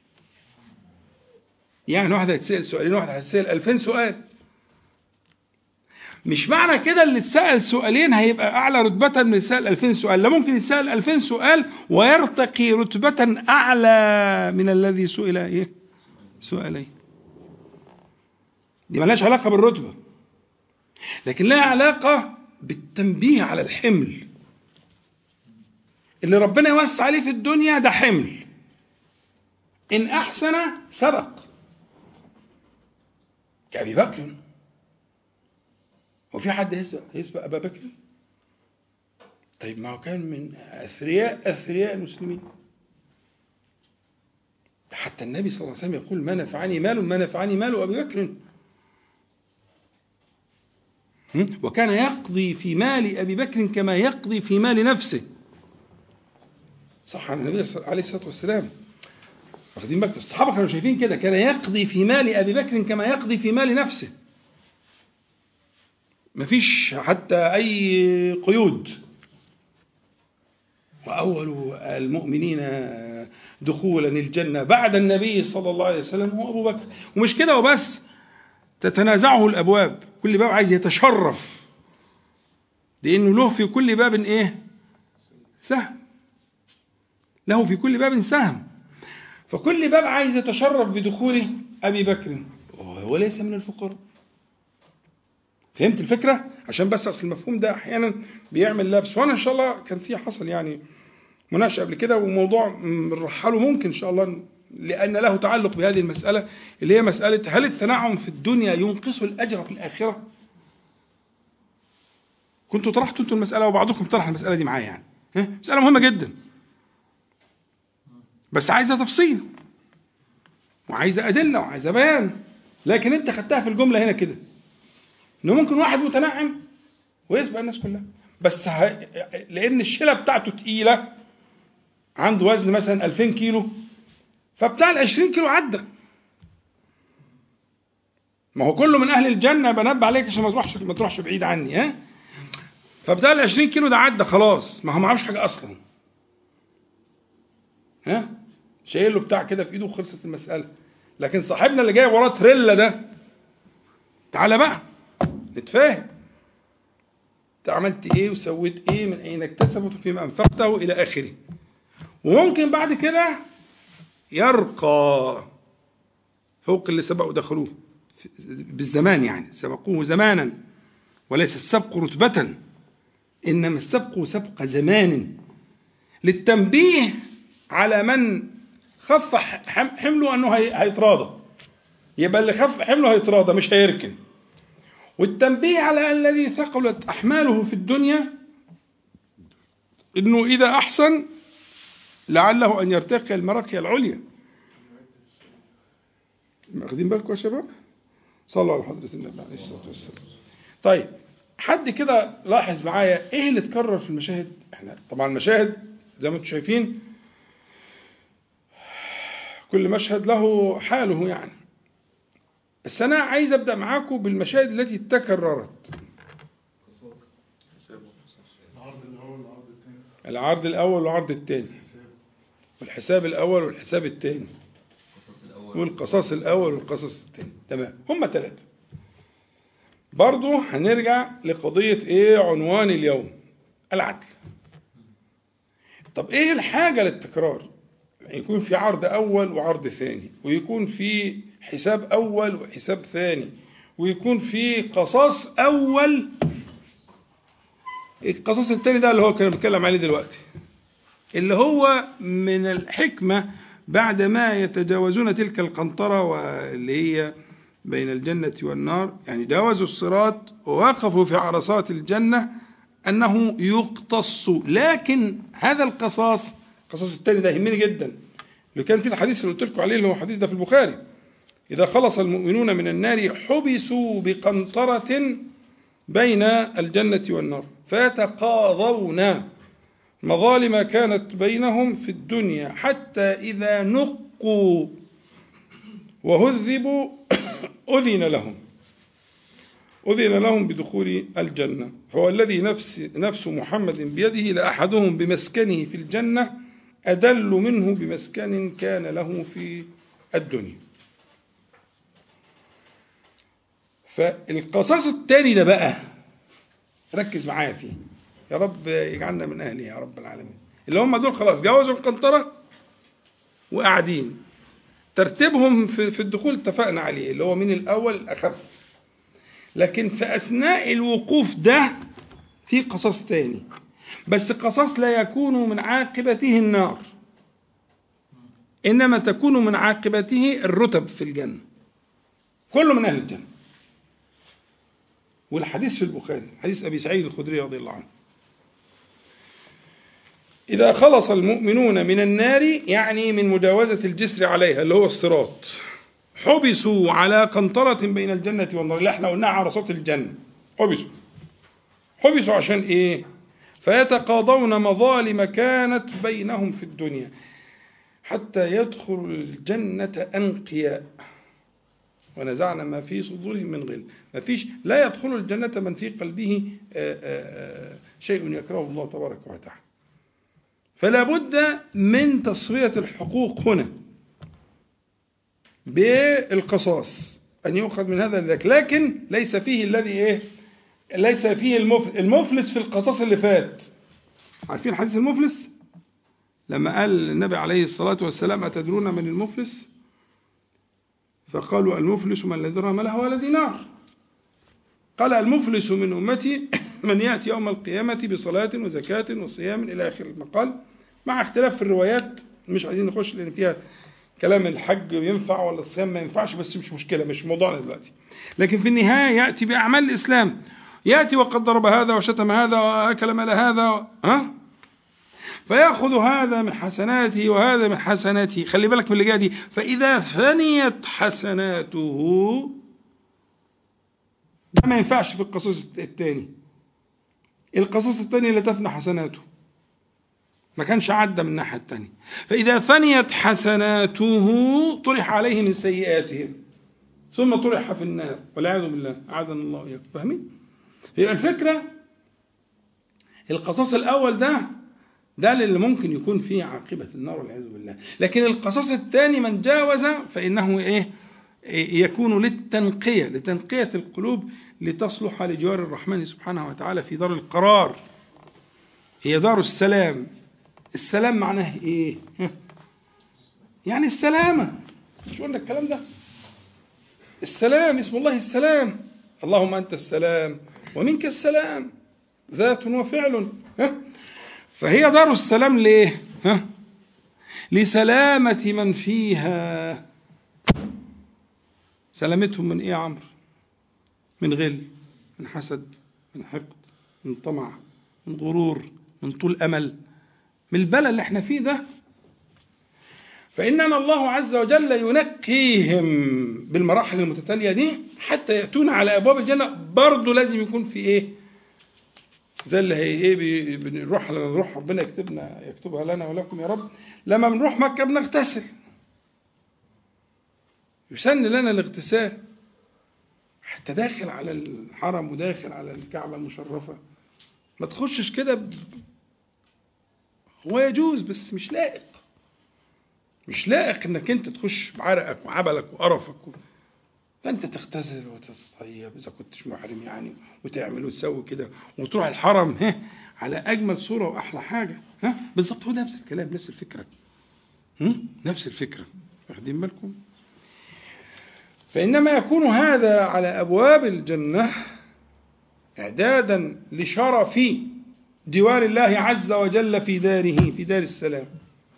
يعني واحد هيتسأل سؤالين واحد هيتسأل ألفين سؤال مش معنى كده اللي اتسأل سؤالين هيبقى أعلى رتبة من اللي اتسأل ألفين سؤال لا ممكن يتسأل ألفين سؤال ويرتقي رتبة أعلى من الذي سئل إيه سؤالين دي ملهاش علاقة بالرتبة لكن لها علاقة بالتنبيه على الحمل اللي ربنا يوسع عليه في الدنيا ده حمل إن أحسن سبق كأبي بكر وفي حد يسبق يسبق أبا بكر طيب ما هو كان من أثرياء أثرياء المسلمين حتى النبي صلى الله عليه وسلم يقول ما نفعني مال ما نفعني مال أبي بكر هم؟ وكان يقضي في مال أبي بكر كما يقضي في مال نفسه صح عن النبي صلى- عليه الصلاة والسلام واخدين بالك الصحابة كانوا شايفين كده كان يقضي في مال أبي بكر كما يقضي في مال نفسه مفيش حتى أي قيود وأول المؤمنين دخولا الجنة بعد النبي صلى الله عليه وسلم هو أبو بكر ومش كده وبس تتنازعه الأبواب كل باب عايز يتشرف لأنه له في كل باب إيه سهم له في كل باب سهم فكل باب عايز يتشرف بدخول أبي بكر وهو ليس من الفقراء فهمت الفكرة؟ عشان بس أصل المفهوم ده أحيانا بيعمل لبس وأنا إن شاء الله كان في حصل يعني مناقشة قبل كده وموضوع بنرحله ممكن إن شاء الله لأن له تعلق بهذه المسألة اللي هي مسألة هل التنعم في الدنيا ينقص الأجر في الآخرة؟ كنتوا طرحتوا انتوا المسألة وبعضكم طرح المسألة دي معايا يعني ها؟ مسألة مهمة جدا بس عايزة تفصيل وعايزة أدلة وعايزة بيان لكن أنت خدتها في الجملة هنا كده إنه ممكن واحد متنعم ويسبق الناس كلها بس ه... لأن الشيلة بتاعته تقيلة عنده وزن مثلا 2000 كيلو فبتاع ال 20 كيلو عدى ما هو كله من أهل الجنة بنبه عليك عشان ما تروحش ما تروحش بعيد عني ها فبتاع ال 20 كيلو ده عدى خلاص ما هو معهوش حاجة أصلا ها شايل له بتاع كده في ايده وخلصت المسألة لكن صاحبنا اللي جاي وراه تريلا ده تعالى بقى نتفاهم انت عملت ايه وسويت ايه من اين اكتسبت وفيما انفقته الى اخره وممكن بعد كده يرقى فوق اللي سبقوا دخلوه بالزمان يعني سبقوه زمانا وليس السبق رتبة إنما السبق سبق زمان للتنبيه على من خف حمله أنه هيتراضى يبقى اللي خف حمله هيتراضى مش هيركن والتنبيه على الذي ثقلت أحماله في الدنيا إنه إذا أحسن لعله أن يرتقي المراقي العليا واخدين بالكم يا شباب صلوا على حضرة النبي عليه الصلاة والسلام طيب حد كده لاحظ معايا ايه اللي اتكرر في المشاهد احنا طبعا المشاهد زي ما انتم شايفين كل مشهد له حاله يعني بس انا عايز ابدا معاكم بالمشاهد التي تكررت العرض الاول والعرض الثاني والحساب الاول والحساب الثاني والقصاص الاول والقصص الثاني تمام هم ثلاثه برضو هنرجع لقضيه ايه عنوان اليوم العدل طب ايه الحاجه للتكرار يكون في عرض اول وعرض ثاني ويكون في حساب اول وحساب ثاني ويكون في قصاص اول القصاص الثاني ده اللي هو كنا بنتكلم عليه دلوقتي اللي هو من الحكمة بعد ما يتجاوزون تلك القنطرة واللي هي بين الجنة والنار يعني جاوزوا الصراط ووقفوا في عرصات الجنة أنه يقتص لكن هذا القصاص القصاص الثاني ده يهمني جدا اللي كان في الحديث اللي قلت لكم عليه اللي هو حديث ده في البخاري إذا خلص المؤمنون من النار حبسوا بقنطرة بين الجنة والنار فيتقاضون مظالم كانت بينهم في الدنيا حتى إذا نقوا وهذبوا أذن لهم أذن لهم بدخول الجنة هو الذي نفس, نفس محمد بيده لأحدهم بمسكنه في الجنة أدل منه بمسكن كان له في الدنيا فالقصاص الثاني ده بقى ركز معايا فيه يا رب يجعلنا من أهله يا رب العالمين اللي هم دول خلاص جوزوا القنطرة وقاعدين ترتيبهم في الدخول اتفقنا عليه اللي هو من الأول الأخف لكن في أثناء الوقوف ده في قصاص تاني بس قصاص لا يكون من عاقبته النار إنما تكون من عاقبته الرتب في الجنة كله من أهل الجنة والحديث في البخاري حديث أبي سعيد الخدري رضي الله عنه إذا خلص المؤمنون من النار يعني من مجاوزة الجسر عليها اللي هو الصراط حبسوا على قنطرة بين الجنة والنار اللي احنا قلناها عرصات الجنة حبسوا حبسوا عشان ايه فيتقاضون مظالم كانت بينهم في الدنيا حتى يدخلوا الجنة أنقياء ونزعنا ما في صدورهم من غل ما فيش لا يدخل الجنة من في قلبه آآ آآ شيء يكرهه الله تبارك وتعالى فلا بد من تصفية الحقوق هنا بالقصاص أن يؤخذ من هذا ذاك لكن ليس فيه الذي إيه ليس فيه المفلس المفلس في القصاص اللي فات عارفين حديث المفلس لما قال النبي عليه الصلاة والسلام أتدرون من المفلس فقالوا المفلس من لا درهم له ولا دينار قال المفلس من أمتي من يأتي يوم القيامة بصلاة وزكاة وصيام إلى آخر المقال مع اختلاف في الروايات مش عايزين نخش لأن فيها كلام الحج ينفع ولا الصيام ما ينفعش بس مش مشكلة مش موضوعنا دلوقتي لكن في النهاية يأتي بأعمال الإسلام يأتي وقد ضرب هذا وشتم هذا وأكل مال هذا ها فيأخذ هذا من حسناته وهذا من حسناته خلي بالك من اللي جايه دي فإذا فنيت حسناته ده ما ينفعش في القصص الثاني القصص الثاني لا تفنى حسناته ما كانش عدى من الناحية الثانية فإذا فنيت حسناته طرح عليه من سيئاتهم ثم طرح في النار والعياذ بالله أعاذنا الله وإياكم فاهمين؟ هي الفكرة القصاص الأول ده ده اللي ممكن يكون فيه عاقبة النار والعياذ بالله لكن القصاص الثاني من جاوز فإنه إيه يكون للتنقية لتنقية القلوب لتصلح لجوار الرحمن سبحانه وتعالى في دار القرار هي دار السلام السلام معناه إيه يعني السلامة مش قلنا الكلام ده السلام اسم الله السلام اللهم أنت السلام ومنك السلام ذات وفعل ها فهي دار السلام ليه ها لسلامة من فيها سلامتهم من ايه يا عمرو من غل من حسد من حقد من طمع من غرور من طول امل من البلاء اللي احنا فيه ده فإنما الله عز وجل ينقيهم بالمراحل المتتالية دي حتى يأتون على أبواب الجنة برضه لازم يكون في إيه؟ زي اللي هي إيه بي- بنروح نروح ربنا يكتبنا يكتبها لنا ولكم يا رب لما بنروح مكة بنغتسل يسن لنا الاغتسال حتى داخل على الحرم وداخل على الكعبة المشرفة ما تخشش كده ب... هو يجوز بس مش لائق مش لائق انك انت تخش بعرقك وعبلك وقرفك و... فانت تغتسل وتتطيب اذا كنتش محرم يعني وتعمل وتسوي كده وتروح الحرم ها على اجمل صوره واحلى حاجه ها بالظبط هو نفس الكلام نفس الفكره هم؟ نفس الفكره واخدين بالكم فانما يكون هذا على ابواب الجنه اعدادا لشرف جوار الله عز وجل في داره في دار السلام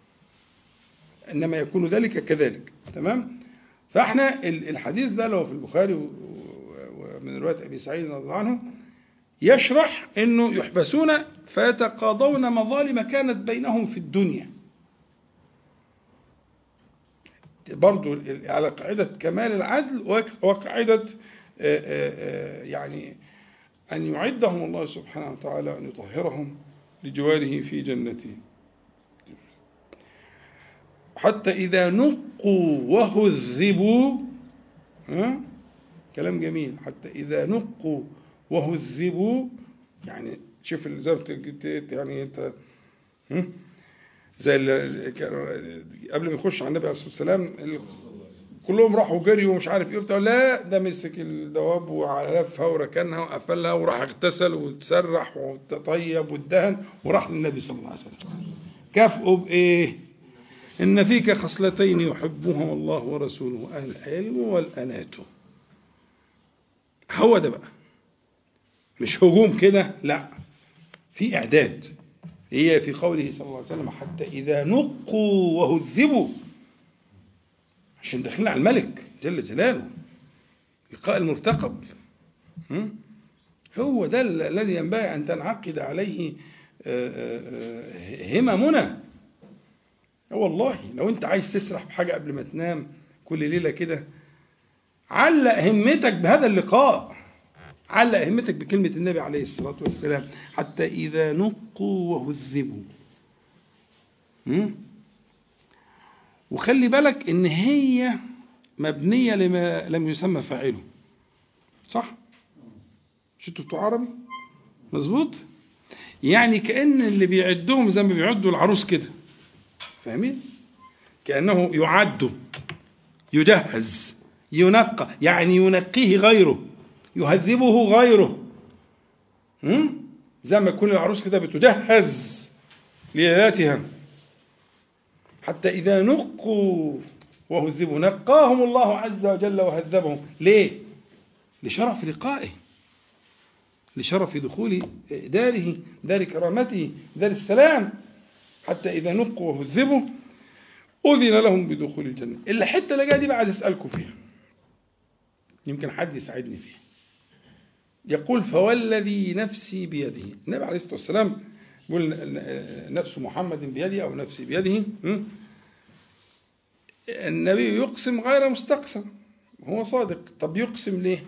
انما يكون ذلك كذلك تمام فاحنا ال- الحديث ده لو في البخاري و- و- ومن روايه ابي سعيد رضي الله عنه يشرح انه يحبسون فيتقاضون مظالم كانت بينهم في الدنيا برضو ال- على قاعدة كمال العدل وك- وقاعدة آه، آه، آه، يعني أن يعدهم الله سبحانه وتعالى أن يطهرهم لجواره في جنته حتى إذا نقوا وهذبوا ها؟ كلام جميل حتى إذا نقوا وهذبوا يعني شوف ال- زي ما بت- يعني أنت هم؟ زي ال- قبل ما يخش على النبي عليه الصلاة والسلام ال- كلهم راحوا جريوا ومش عارف ايه وبتاع لا ده مسك الدواب وعلى لفها وركنها وقفلها وراح اغتسل وتسرح وتطيب وادهن وراح للنبي صلى الله عليه وسلم كافئوا بايه؟ ان فيك خصلتين يحبهما الله ورسوله العلم والانات هو ده بقى مش هجوم كده لا في اعداد هي في قوله صلى الله عليه وسلم حتى اذا نقوا وهذبوا عشان داخلين على الملك جل جلاله لقاء المرتقب هم؟ هو ده ال- الذي ينبغي أن تنعقد عليه آه، آه، آه، هممنا والله لو أنت عايز تسرح بحاجة قبل ما تنام كل ليلة كده علق همتك بهذا اللقاء علق همتك بكلمة النبي عليه الصلاة والسلام حتى إذا نقوا وهذبوا هم؟ وخلي بالك ان هي مبنيه لما لم يسمى فاعله صح مش انتوا بتوع عربي مظبوط يعني كان اللي بيعدهم زي ما بيعدوا العروس كده فاهمين كانه يعد يجهز ينقى يعني ينقيه غيره يهذبه غيره هم؟ زي ما يكون العروس كده بتجهز ليلاتها حتى إذا نقوا وهذبوا نقاهم الله عز وجل وهذبهم ليه؟ لشرف لقائه لشرف دخول داره دار كرامته دار السلام حتى إذا نقوا وهذبوا أذن لهم بدخول الجنة الحتة اللي جاية دي بقى عايز أسألكم فيها يمكن حد يساعدني فيها يقول فوالذي نفسي بيده النبي عليه الصلاة والسلام يقول نفس محمد بيده أو نفسي بيده م? النبي يقسم غير مستقسم هو صادق طب يقسم ليه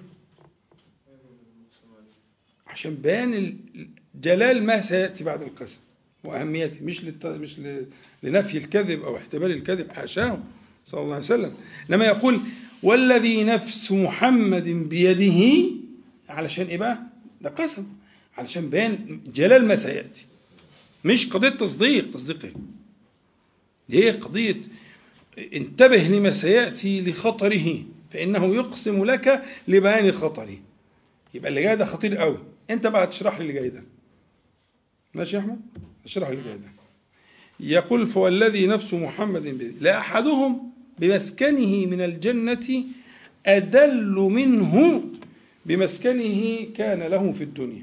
عشان بيان ال- جلال ما سيأتي بعد القسم وأهميته مش للت... مش ل... لنفي الكذب أو احتمال الكذب حاشاه صلى الله عليه وسلم لما يقول والذي نفس محمد بيده علشان إيه بقى؟ ده قسم علشان بيان جلال ما سيأتي مش قضية تصديق تصديق ايه؟ دي هي قضية انتبه لما سيأتي لخطره فإنه يقسم لك لبيان خطره يبقى اللي جاي ده خطير قوي انت بقى تشرح لي اللي جاي ده ماشي يا احمد اشرح لي اللي جاي ده يقول فوالذي نفس محمد بيده لأحدهم بمسكنه من الجنة أدل منه بمسكنه كان له في الدنيا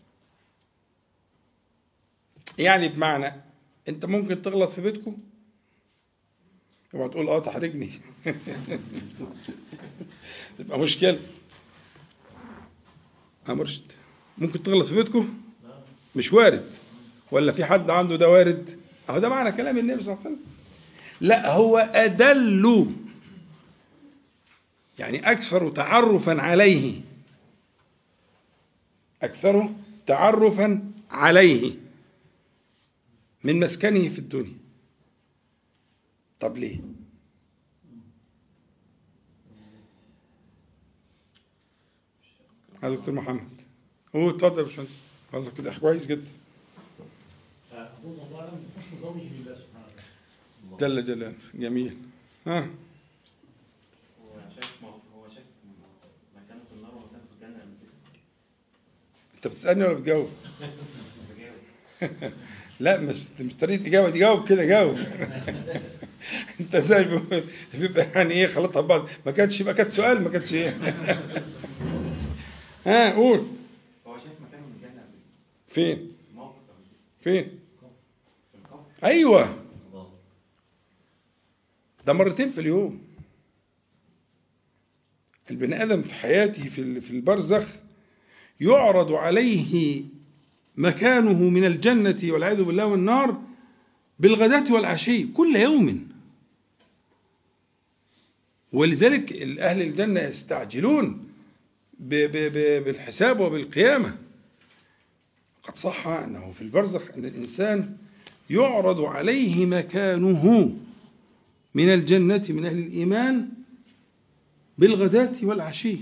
يعني بمعنى انت ممكن تغلط في بيتكم اوعى تقول اه تحرجني تبقى مشكله يا مرشد ممكن تغلط في بيتكم مش وارد ولا في حد عنده ده وارد اهو ده معنى كلام النبي صلى الله عليه وسلم لا هو أدل يعني أكثر تعرفا عليه أكثر تعرفا عليه من مسكنه في الدنيا طب ليه يا دكتور محمد هو اتفضل يا باشمهندس والله كده كويس جدا هو الله اعلم بحسن ظنه بالله سبحانه وتعالى جل جلاله جميل ها هو شايف هو شايف مكانه في النار ومكانه في الجنة قبل كده انت بتسالني ولا بتجاوب بجاوب. لا مش مش طريقه اجابه دي جاوب كده جاوب انت ازاي بيبقى- بيبقى يعني ايه خلطها ببعض ما كانتش يبقى كانت سؤال ما كانتش ايه ها قول هو شايف مكانه في الجنة قبل كده فين موقف قبل كده فين في القبر ايوه ده مرتين في اليوم البني ادم في حياته في ال- في البرزخ يعرض عليه مكانه من الجنة والعياذ بالله والنار بالغداة والعشي كل يوم ولذلك أهل الجنة يستعجلون ب- ب- ب- بالحساب وبالقيامة قد صح أنه في البرزخ أن الإنسان يعرض عليه مكانه من الجنة من أهل الإيمان بالغداة والعشي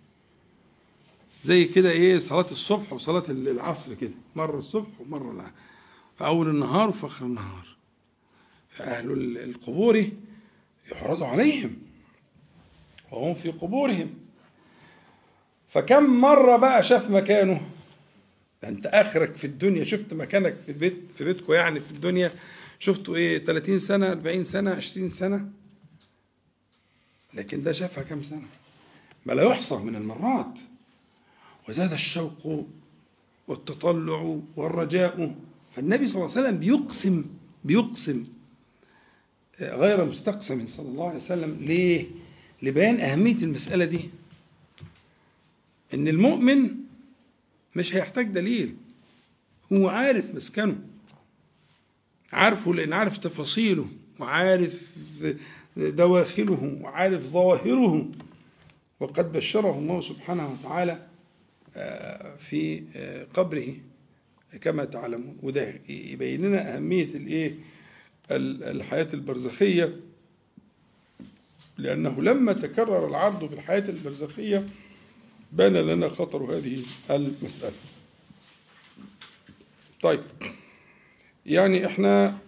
زي كده إيه صلاة الصبح وصلاة العصر كده مرة الصبح ومرة العصر في أول النهار وفي آخر النهار فأهل القبور يعرض عليهم وهم في قبورهم فكم مرة بقى شاف مكانه ده انت اخرك في الدنيا شفت مكانك في البيت في بيتكم يعني في الدنيا شفته ايه 30 سنة 40 سنة 20 سنة لكن ده شافها كم سنة ما لا يحصى من المرات وزاد الشوق والتطلع والرجاء فالنبي صلى الله عليه وسلم بيقسم بيقسم غير مستقسم صلى الله عليه وسلم ليه؟ لبيان أهمية المسألة دي إن المؤمن مش هيحتاج دليل هو عارف مسكنه عارفه لأن عارف تفاصيله وعارف دواخله وعارف ظواهره وقد بشره الله سبحانه وتعالى في قبره كما تعلمون وده يبين لنا أهمية الإيه الحياة البرزخية لأنه لما تكرر العرض في الحياة البرزخية بان لنا خطر هذه المسألة طيب يعني احنا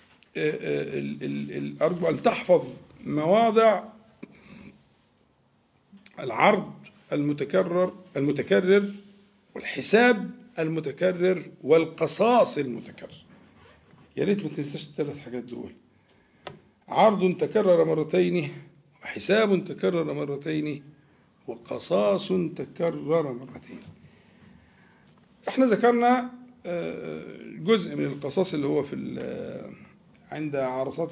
أرجو أن تحفظ مواضع العرض المتكرر المتكرر والحساب المتكرر والقصاص المتكرر يا ريت ما تنساش الثلاث حاجات دول عرض تكرر مرتين وحساب تكرر مرتين وقصاص تكرر مرتين احنا ذكرنا جزء من القصاص اللي هو في عند عرصات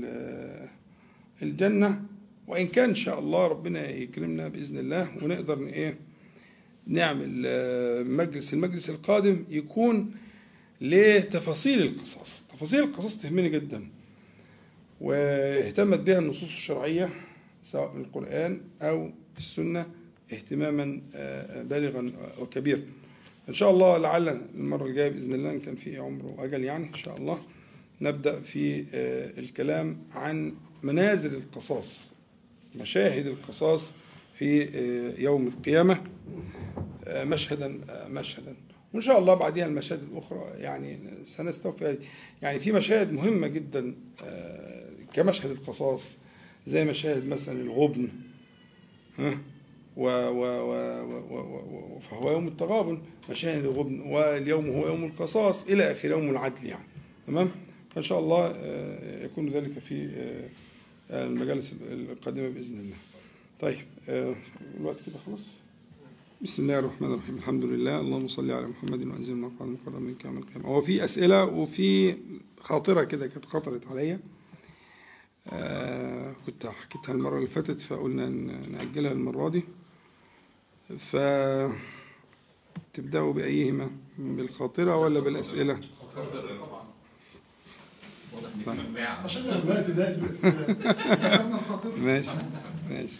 الجنة وإن كان إن شاء الله ربنا يكرمنا بإذن الله ونقدر إيه نعمل مجلس المجلس القادم يكون لتفاصيل القصاص تفاصيل القصاص تهمني جدا واهتمت بها النصوص الشرعية سواء من القرآن أو السنة اهتماما بالغا وكبيرا إن شاء الله لعل المرة الجاية بإذن الله إن كان في عمر وأجل يعني إن شاء الله نبدأ في الكلام عن منازل القصاص مشاهد القصاص في يوم القيامة مشهدا مشهدا وإن شاء الله بعدها المشاهد الأخرى يعني سنستوفي يعني في مشاهد مهمة جدا كمشهد القصاص زي مشاهد مثلا الغبن ها و و و و و فهو يوم التغابن مشاهد الغبن واليوم هو يوم القصاص إلى آخر يوم العدل يعني تمام فإن شاء الله آه، يكون ذلك في آه، المجالس القادمة بإذن الله طيب آه، الوقت كده خلاص بسم الله الرحمن الرحيم الحمد لله اللهم صل على محمد وأنزل المقعد المقرب منك يوم القيامة هو في أسئلة وفي خاطرة كده كانت خطرت عليا آه، كنت حكيتها المرة اللي فاتت فقلنا ن- نأجلها المرة دي ف تبدأوا بأيهما بالخاطرة ولا بالأسئلة عشان الوقت ده اخذنا الخاطر ماشي ماشي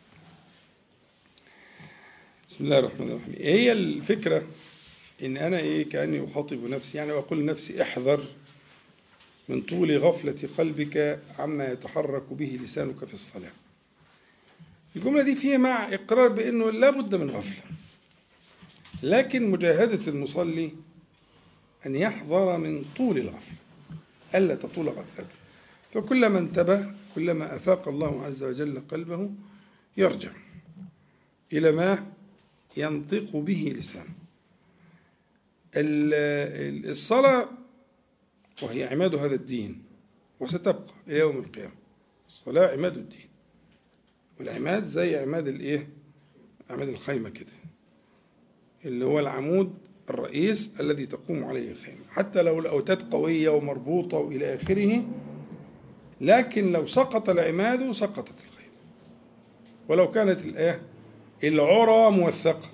بسم الله الرحمن الرحيم هي الفكرة إن أنا إيه كأني أخاطب نفسي يعني وأقول لنفسي احذر من طول غفلة قلبك عما يتحرك به لسانك في الصلاة الجملة دي فيها مع إقرار بأنه لا بد من غفلة لكن مجاهدة المصلي أن يحذر من طول الغفلة ألا تطول غفلته فكلما انتبه كلما أفاق الله عز وجل قلبه يرجع إلى ما ينطق به لسانه ال- ال- الصلاة وهي عماد هذا الدين وستبقى إلى يوم القيامة الصلاة عماد الدين والعماد زي عماد الإيه؟ عماد الخيمة كده اللي هو العمود الرئيس الذي تقوم عليه الخيمة حتى لو الأوتاد قوية ومربوطة وإلى آخره لكن لو سقط العماد سقطت الخيمة ولو كانت الآية العرى موثقة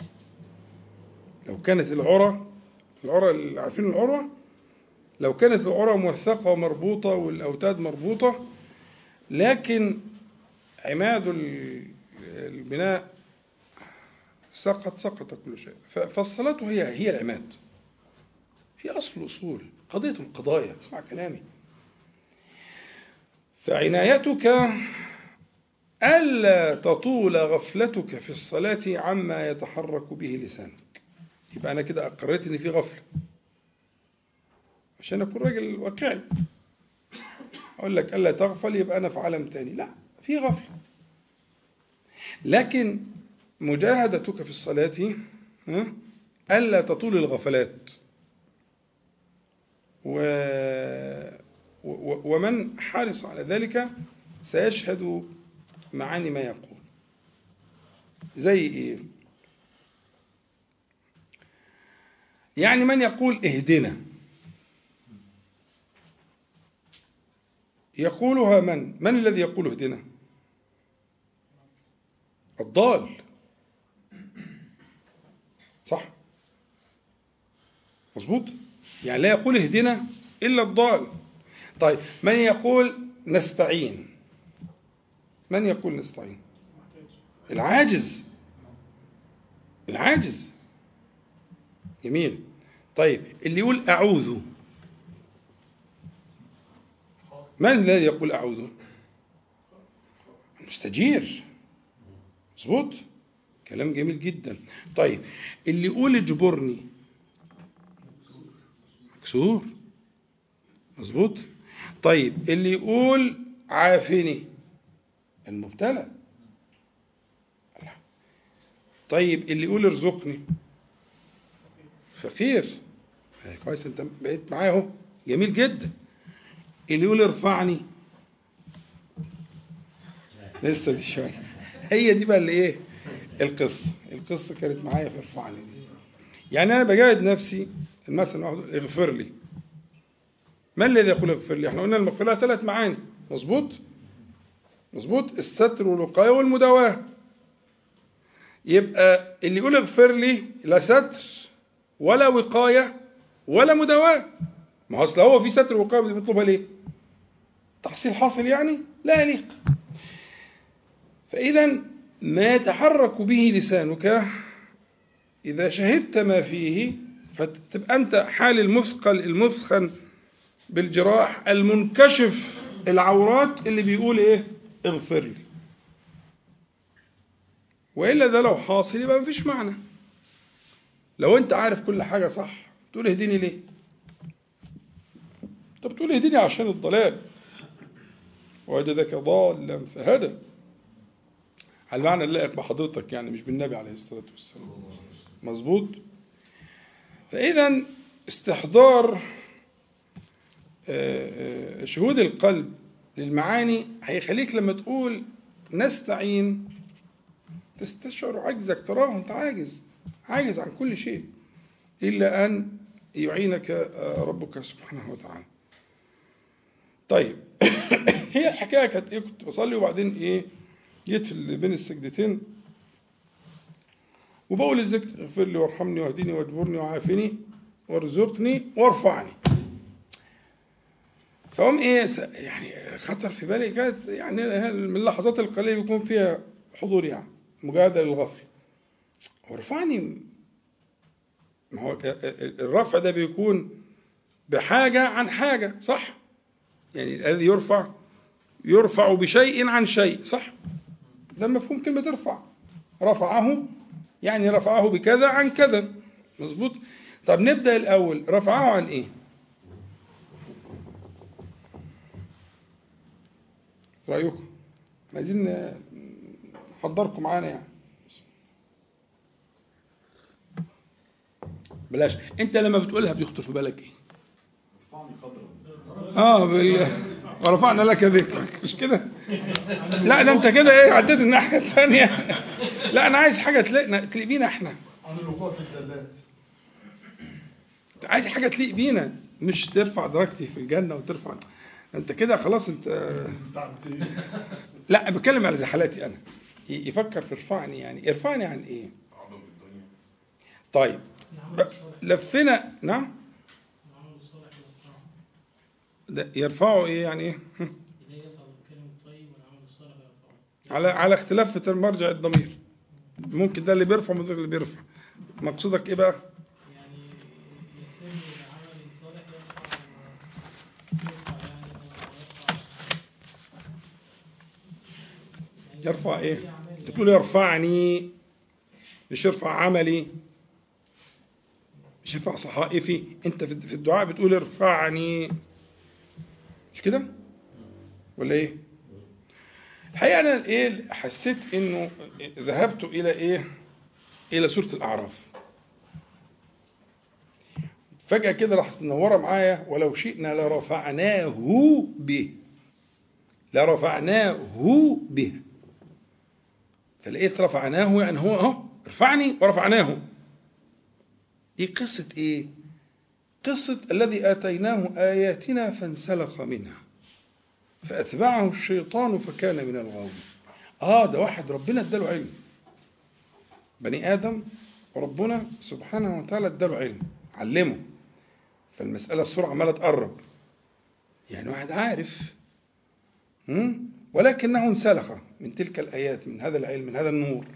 لو كانت العرى العرى اللي عارفين العروة لو كانت العرى موثقة ومربوطة والأوتاد مربوطة لكن عماد ال- البناء سقط سقط كل شيء ف- فالصلاة هي هي العماد هي أصل الأصول قضية القضايا اسمع كلامي فعنايتك ألا تطول غفلتك في الصلاة عما يتحرك به لسانك يبقى أنا كده أقريت إن في غفلة عشان أكون راجل واقعي أقول لك ألا تغفل يبقى أنا في عالم تاني لا في غفلة لكن مجاهدتك في الصلاة ها، ألا تطول الغفلات و... و... ومن حرص على ذلك سيشهد معاني ما يقول زي إيه يعني من يقول اهدنا يقولها من من الذي يقول اهدنا الضال صح مظبوط يعني لا يقول اهدنا إلا الضال طيب من يقول نستعين من يقول نستعين العاجز العاجز جميل طيب اللي يقول أعوذ من الذي يقول أعوذ المستجير مظبوط كلام جميل جدا طيب اللي يقول اجبرني مكسور مظبوط طيب اللي يقول عافني المبتلى طيب اللي يقول ارزقني فقير آه، كويس انت بقيت معايا اهو جميل جدا اللي يقول ارفعني لسه دي شويه هي دي بقى اللي ايه القصه القصه كانت معايا في ارفعني دي يعني انا بجاهد نفسي مثلا واحد اغفر لي ما الذي يقول اغفر لي احنا قلنا المغفره لها ثلاث معاني مظبوط مظبوط الستر والوقايه والمداواه يبقى اللي يقول اغفر لي لا ستر ولا وقايه ولا مداواه ما هو اصل هو في ستر وقايه بيطلبها ليه؟ تحصيل حاصل يعني؟ لا يليق فإذا ما يتحرك به لسانك إذا شهدت ما فيه فتبقى أنت حال المثقل المثخن بالجراح المنكشف العورات اللي بيقول إيه؟ اغفر لي وإلا ده لو حاصل يبقى مفيش معنى لو أنت عارف كل حاجة صح تقول اهديني ليه؟ طب بتقول اهديني عشان الضلال وجدك ضالا فهدى على المعنى اللائق بحضرتك يعني مش بالنبي عليه الصلاة والسلام مظبوط فإذا استحضار آه، آه، شهود القلب للمعاني هيخليك لما تقول نستعين تستشعر عجزك تراه انت عاجز عاجز عن كل شيء الا ان يعينك آه، ربك سبحانه وتعالى طيب هي الحكايه كانت ايه كنت بصلي وبعدين ايه جيت في اللي بين السجدتين وبقول الذكر اغفر لي وارحمني واهدني واجبرني وعافني وارزقني وارفعني فهم ايه س- يعني خطر في بالي كانت يعني من اللحظات القليله بيكون فيها حضور يعني مجاهده للغفل وارفعني ما هو الرفع ده بيكون بحاجه عن حاجه صح يعني الذي يرفع يرفع بشيء عن شيء صح ده مفهوم كلمه ارفع رفعه يعني رفعه بكذا عن كذا مظبوط طب نبدا الاول رفعه عن ايه رايكم عايزين نحضركم معانا يعني بلاش انت لما بتقولها بيخطر في بالك ايه اه بال... ورفعنا لك ذكرك مش كده لا ده انت كده ايه عديت الناحيه الثانيه لا انا عايز حاجه تلاقي تليق بينا احنا عن الوقوع في الزلات عايز حاجه تليق بينا مش ترفع درجتي في الجنه وترفع انت كده خلاص انت بتاعت ايه؟ لا بتكلم على زي حالاتي انا ي- يفكر ترفعني يعني ارفعني عن ايه طيب ب- لفينا نعم العمل الصالح والطاعة ده يرفعوا ايه يعني ايه هم. إليه يصعد الكلم الطيب والعمل الصالح يرفعه على على اختلاف في مرجع الضمير ممكن ده اللي بيرفع وده اللي بيرفع مقصودك ايه بقى يعني يسر العمل الصالح يرفع يرفع يعني يرفع يرفع ايه في أعمال يعني. تقول يرفعني مش يرفع عملي مش يرفع صحائفي انت في في الدعاء بتقول ارفعني مش كده ولا ايه الحقيقه انا ايه حسيت انه ذهبت الى ايه الى سوره الاعراف فجاه كده راحت منوره معايا ولو شئنا لرفعناه به لرفعناه به فلقيت رفعناه يعني هو اهو رفعني ورفعناه دي قصة ايه قصة الذي آتيناه آياتنا فانسلخ منها فأتبعه الشيطان فكان من الغاوين اه ده واحد ربنا اداله علم بني آدم وربنا سبحانه وتعالى اداله علم علمه فالمسألة السرعة عمالة تقرب يعني واحد عارف مم؟ ولكنه انسلخ من تلك الآيات من هذا العلم من هذا النور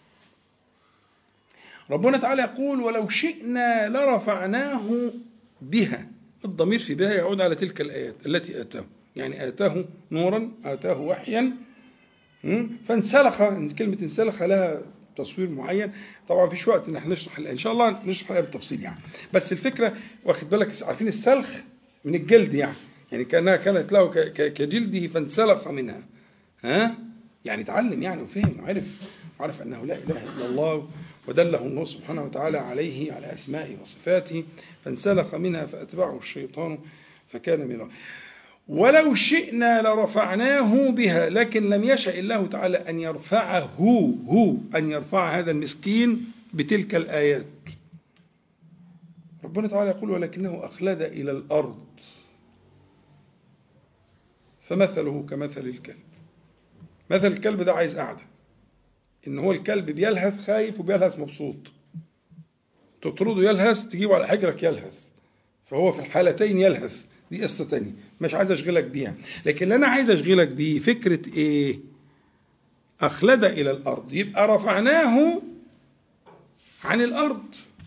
ربنا تعالى يقول ولو شئنا لرفعناه بها الضمير في بها يعود على تلك الآيات التي آتاه يعني آتاه نورا آتاه وحيا مم؟ فانسلخ كلمة انسلخ لها تصوير معين طبعا فيش وقت ان احنا نشرح ان شاء الله نشرح الآية بالتفصيل يعني بس الفكرة واخد بالك عارفين السلخ من الجلد يعني يعني كانها كانت له ك- ك- كجلده فانسلخ منها ها يعني اتعلم يعني وفهم وعرف وعرف انه لا اله الا الله ودله الله سبحانه وتعالى عليه على اسمائه وصفاته فانسلخ منها فاتبعه الشيطان فكان من الغاوين. ولو شئنا لرفعناه بها لكن لم يشأ الله تعالى أن يرفعه هو أن يرفع هذا المسكين بتلك الآيات ربنا تعالى يقول ولكنه أخلد إلى الأرض فمثله كمثل الكلب مثل الكلب ده عايز قعدة إن هو الكلب بيلهث خايف وبيلهث مبسوط تطرده يلهث تجيبه على حجرك يلهث فهو في الحالتين يلهث دي قصة تانية مش عايز أشغلك بيها لكن اللي أنا عايز أشغلك بيه فكرة إيه أخلد إلى الأرض يبقى رفعناه عن الأرض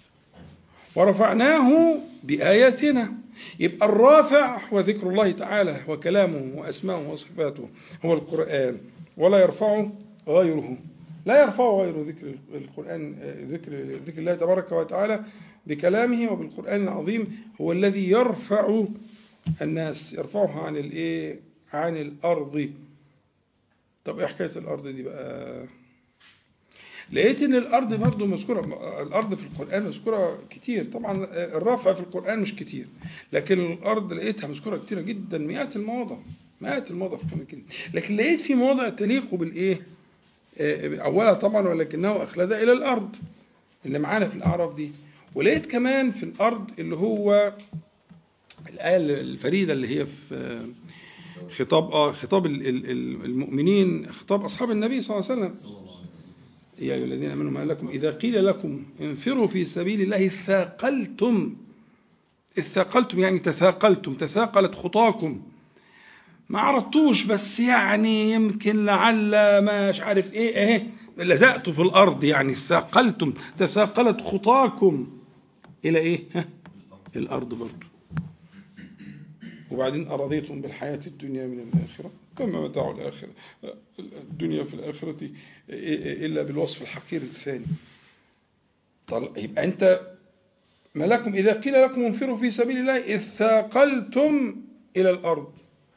ورفعناه بآياتنا يبقى الرافع هو ذكر الله تعالى وكلامه وأسماؤه وصفاته هو القرآن ولا يرفعه غيره لا يرفع غير ذكر القرآن ذكر ذكر الله تبارك وتعالى بكلامه وبالقرآن العظيم هو الذي يرفع الناس يرفعها عن الايه عن الارض طب ايه حكايه الارض دي بقى لقيت ان الارض برضه مذكوره الارض في القران مذكوره كتير طبعا الرفع في القران مش كتير لكن الارض لقيتها مذكوره كتيره جدا مئات المواضع مئات المواضع في القران الكريم لكن لقيت في مواضع تليق بالايه آه، اولها طبعا ولكنه اخلد الى الارض اللي معانا في الاعراف دي ولقيت كمان في الارض اللي هو الايه الفريده اللي هي في آه، خطاب اه خطاب ال- ال- ال- المؤمنين خطاب اصحاب النبي صلى الله عليه وسلم يا أيها الذين آمنوا ما لكم إذا قيل لكم انفروا في سبيل الله ثاقلتم اثاقلتم يعني تثاقلتم تثاقلت خطاكم ما عرضتوش بس يعني يمكن لعل ما مش عارف ايه ايه لزقتوا في الارض يعني ثاقلتم تثاقلت خطاكم الى ايه ها الارض برضه وبعدين أرضيتم بالحياة الدنيا من الآخرة فما متاع الآخرة الدنيا في الآخرة إلا بالوصف الحقير الثاني طل- يبقى أنت ما لكم إذا قيل لكم انفروا في سبيل الله إذ ثاقلتم إلى الأرض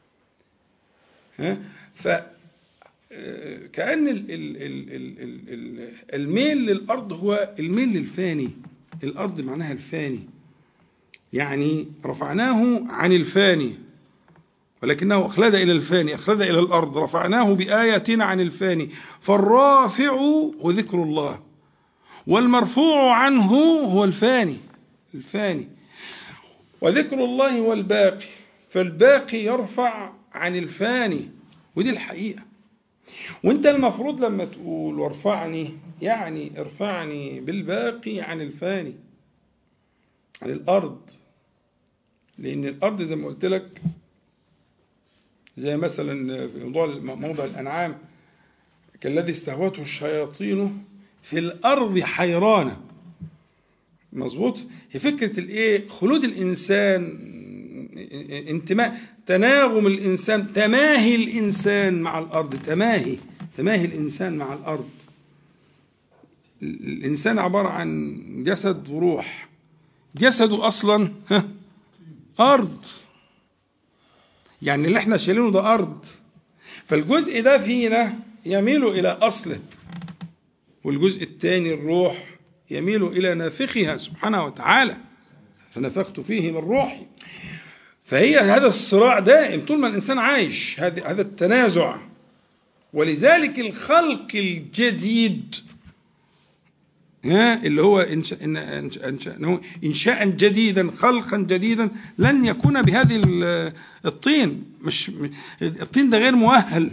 ها ف آه، كأن ال- ال- ال- ال- ال- ال- الميل للأرض هو الميل للفاني الأرض معناها الفاني يعني رفعناه عن الفاني ولكنه أخلد إلى الفاني أخلد إلى الأرض رفعناه بآياتنا عن الفاني فالرافع هو ذكر الله والمرفوع عنه هو الفاني الفاني وذكر الله هو الباقي فالباقي يرفع عن الفاني ودي الحقيقة وانت المفروض لما تقول وارفعني يعني ارفعني بالباقي عن الفاني عن الأرض لأن الأرض زي ما قلت لك زي مثلا في موضوع موضع الأنعام كالذي استهوته الشياطين في الأرض حيرانة مظبوط هي فكرة الإيه خلود الإنسان انتماء تناغم الإنسان تماهي الإنسان مع الأرض تماهي تماهي الإنسان مع الأرض الإنسان عبارة عن جسد وروح جسده أصلا ها أرض يعني اللي احنا شايلينه ده أرض فالجزء ده فينا يميل إلى أصله والجزء الثاني الروح يميل إلى نافخها سبحانه وتعالى فنفخت فيه من روحي فهي هذا الصراع دائم طول ما الإنسان عايش هذا هذا التنازع ولذلك الخلق الجديد ها اللي هو إنشاء, إنشاء, إنشاء, إنشاء جديدا خلقا جديدا لن يكون بهذه الطين مش الطين ده غير مؤهل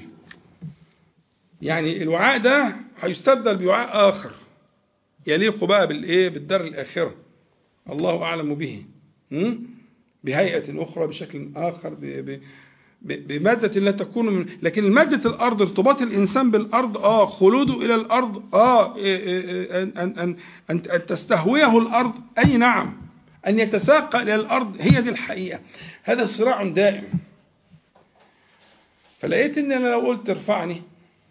يعني الوعاء ده هيستبدل بوعاء آخر يليق بقى بالإيه بالدار الآخرة الله أعلم به م? بهيئة أخرى بشكل آخر ب ب بمادة لا تكون من لكن مادة الأرض ارتباط الإنسان بالأرض آه خلوده إلى الأرض آه أن, أن, أن, أن تستهويه الأرض أي نعم أن يتثاقل إلى الأرض هي دي الحقيقة هذا صراع دائم فلقيت إن أنا لو قلت ارفعني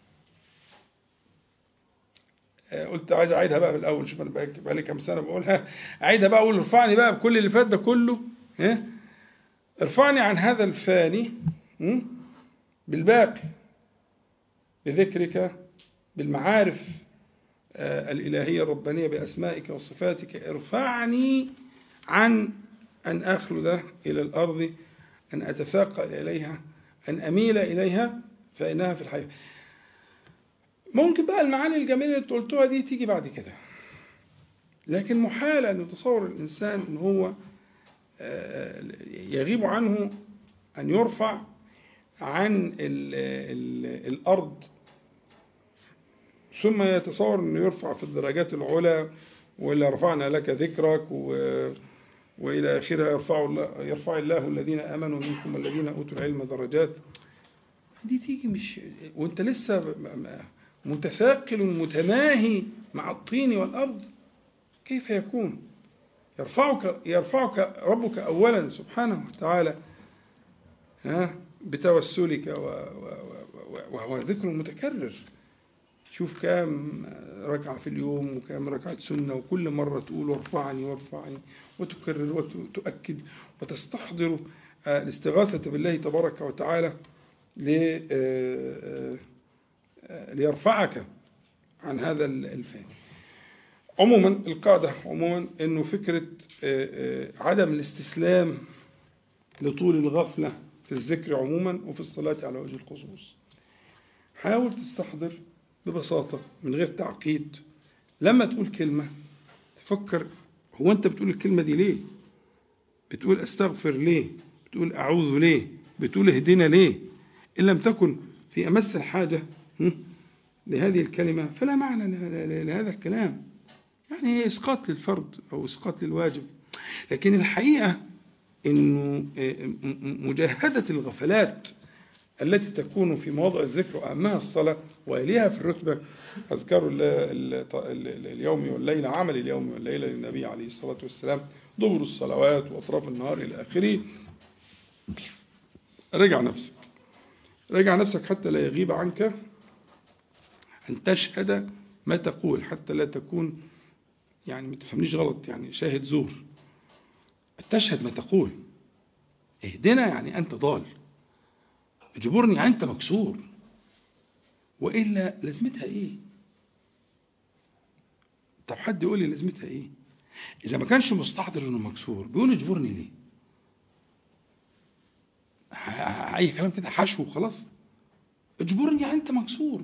قلت عايز أعيدها بقى من الأول شوف أنا بقى لي كام سنة بقولها أعيدها بقى أقول ارفعني بقى بكل اللي فات ده كله ها ارفعني عن هذا الفاني بالباقي بذكرك بالمعارف الإلهية الربانية بأسمائك وصفاتك ارفعني عن أن أخلد إلى الأرض أن أتثاقل إليها أن أميل إليها فإنها في الحياة ممكن بقى المعاني الجميلة اللي قلتوها دي تيجي بعد كده لكن محال أن يتصور الإنسان أن هو يغيب عنه أن يرفع عن ال ال الأرض ثم يتصور أنه يرفع في الدرجات العلى وإلا رفعنا لك ذكرك و وإلى آخرها يرفع الله, يرفع الله الذين آمنوا منكم والذين أوتوا العلم درجات دي تيجي مش وانت لسه متثاقل متماهي مع الطين والأرض كيف يكون يرفعك يرفعك ربك أولا سبحانه وتعالى ها بتوسلك وهو ذكر متكرر شوف كام ركعة في اليوم وكام ركعة سنة وكل مرة تقول وارفعني وارفعني وتكرر وتؤكد وتستحضر الاستغاثة بالله تبارك وتعالى ليرفعك عن هذا الفهم عموما القاعدة عموما أنه فكرة آه، آه، عدم الاستسلام لطول الغفلة في الذكر عموما وفي الصلاة على وجه الخصوص حاول تستحضر ببساطة من غير تعقيد لما تقول كلمة تفكر هو أنت بتقول الكلمة دي ليه بتقول أستغفر ليه بتقول أعوذ ليه بتقول اهدنا ليه إن لم تكن في أمس الحاجة هم، لهذه الكلمة فلا معنى ل- ل- لهذا الكلام يعني هي إسقاط للفرض أو إسقاط للواجب لكن الحقيقة أنه آه، م- م- مجاهدة الغفلات التي تكون في مواضع الذكر وأهمها الصلاة وإليها في الرتبة أذكار ال- ال- ال- اليوم والليلة عمل اليوم والليلة للنبي عليه الصلاة والسلام ظهر الصلوات وأطراف النهار إلى آخره رجع نفسك رجع نفسك حتى لا يغيب عنك أن تشهد ما تقول حتى لا تكون يعني ما تفهمنيش غلط يعني شاهد زور تشهد ما تقول اهدنا يعني أنت ضال اجبرني يعني أنت مكسور وإلا لازمتها إيه طب حد يقول لي لازمتها إيه إذا ما كانش مستحضر إنه مكسور بيقول اجبرني ليه ح- أي كلام كده حشو وخلاص اجبرني يعني أنت مكسور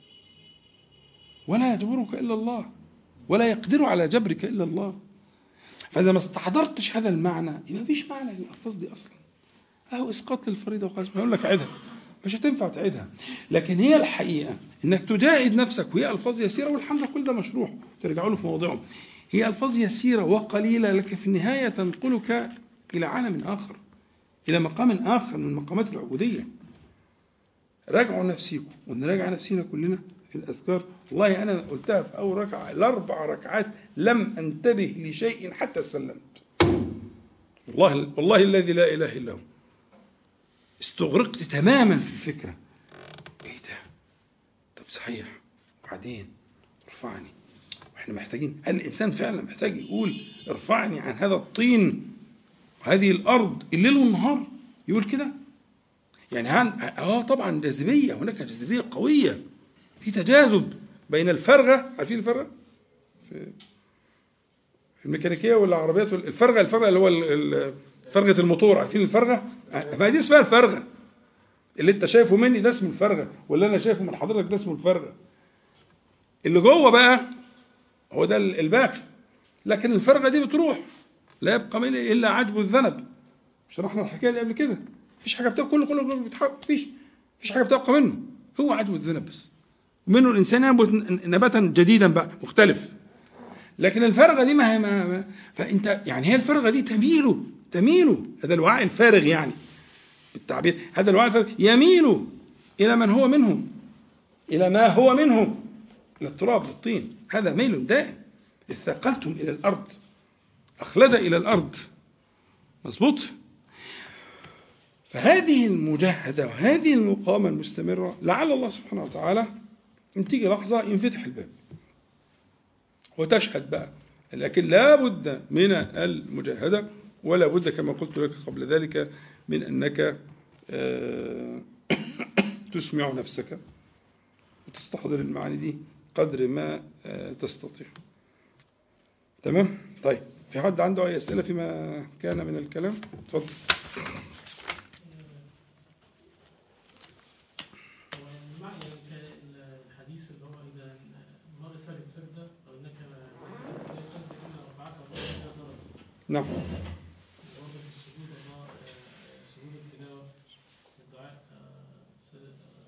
ولا يجبرك إلا الله ولا يقدر على جبرك إلا الله فإذا ما استحضرتش هذا المعنى يبقى مفيش معنى للألفاظ دي أصلا أهو إسقاط للفريضة وخلاص هقول لك عيدها مش هتنفع تعيدها لكن هي الحقيقة إنك تجاهد نفسك وهي ألفاظ يسيرة والحمد لله كل ده مشروع ترجعوا له في موضعه هي ألفاظ يسيرة وقليلة لكن في النهاية تنقلك إلى عالم آخر إلى مقام آخر من مقامات العبودية راجعوا نفسيكم ونراجع نفسينا كلنا في الأذكار والله أنا قلتها في أول ركعة الأربع ركعات لم أنتبه لشيء حتى سلمت والله والله الذي لا إله إلا هو استغرقت تماما في الفكرة إيه ده طب صحيح وبعدين ارفعني واحنا محتاجين الإنسان فعلا محتاج يقول ارفعني عن هذا الطين وهذه الأرض الليل والنهار يقول كده يعني هن... اه طبعا جاذبيه هناك جاذبيه قويه في تجاذب بين الفرغه عارفين الفرغه؟ في في الميكانيكيه والعربيات وال- الفرغه الفرغه اللي هو ال- ال- فرغه الموتور عارفين الفرغه؟ آه، ما دي اسمها الفرغه اللي انت شايفه مني ده اسمه الفرغه واللي انا شايفه من حضرتك ده اسمه الفرغه اللي جوه بقى هو ده ال- الباقي لكن الفرغه دي بتروح لا يبقى مني الا عجب الذنب شرحنا الحكايه دي قبل كده مفيش حاجه بتبقى كله كله بيتحرك مفيش مفيش حاجه بتبقى منه هو عدو الذنب بس منه الانسان ينبت نباتا جديدا بقى مختلف لكن الفرغه دي ما هي ما, ما فانت يعني هي الفرغه دي تميل تميل هذا الوعي الفارغ يعني بالتعبير هذا الوعي الفارغ يميل الى من هو منه الى ما هو منه الى التراب والطين هذا ميل دائم إذ ثقلتم الى الارض اخلد الى الارض مظبوط فهذه المجاهدة وهذه المقاومة المستمرة لعل الله سبحانه وتعالى ان تيجي لحظة ينفتح الباب وتشهد بقى لكن لا بد من المجاهدة ولا بد كما قلت لك قبل ذلك من أنك آه، تسمع نفسك وتستحضر المعاني دي قدر ما آه، تستطيع تمام طيب في حد عنده أي أسئلة فيما كان من الكلام تفضل هو المعنى يعني كان الحديث اللي هو إذا المرء سجد سجدة أو إنك مثلا سجد إلا أربعة أو خمسة درجة نعم برضه في السجود الله آه، سجود التلاوة الدعاء آه، س- آه،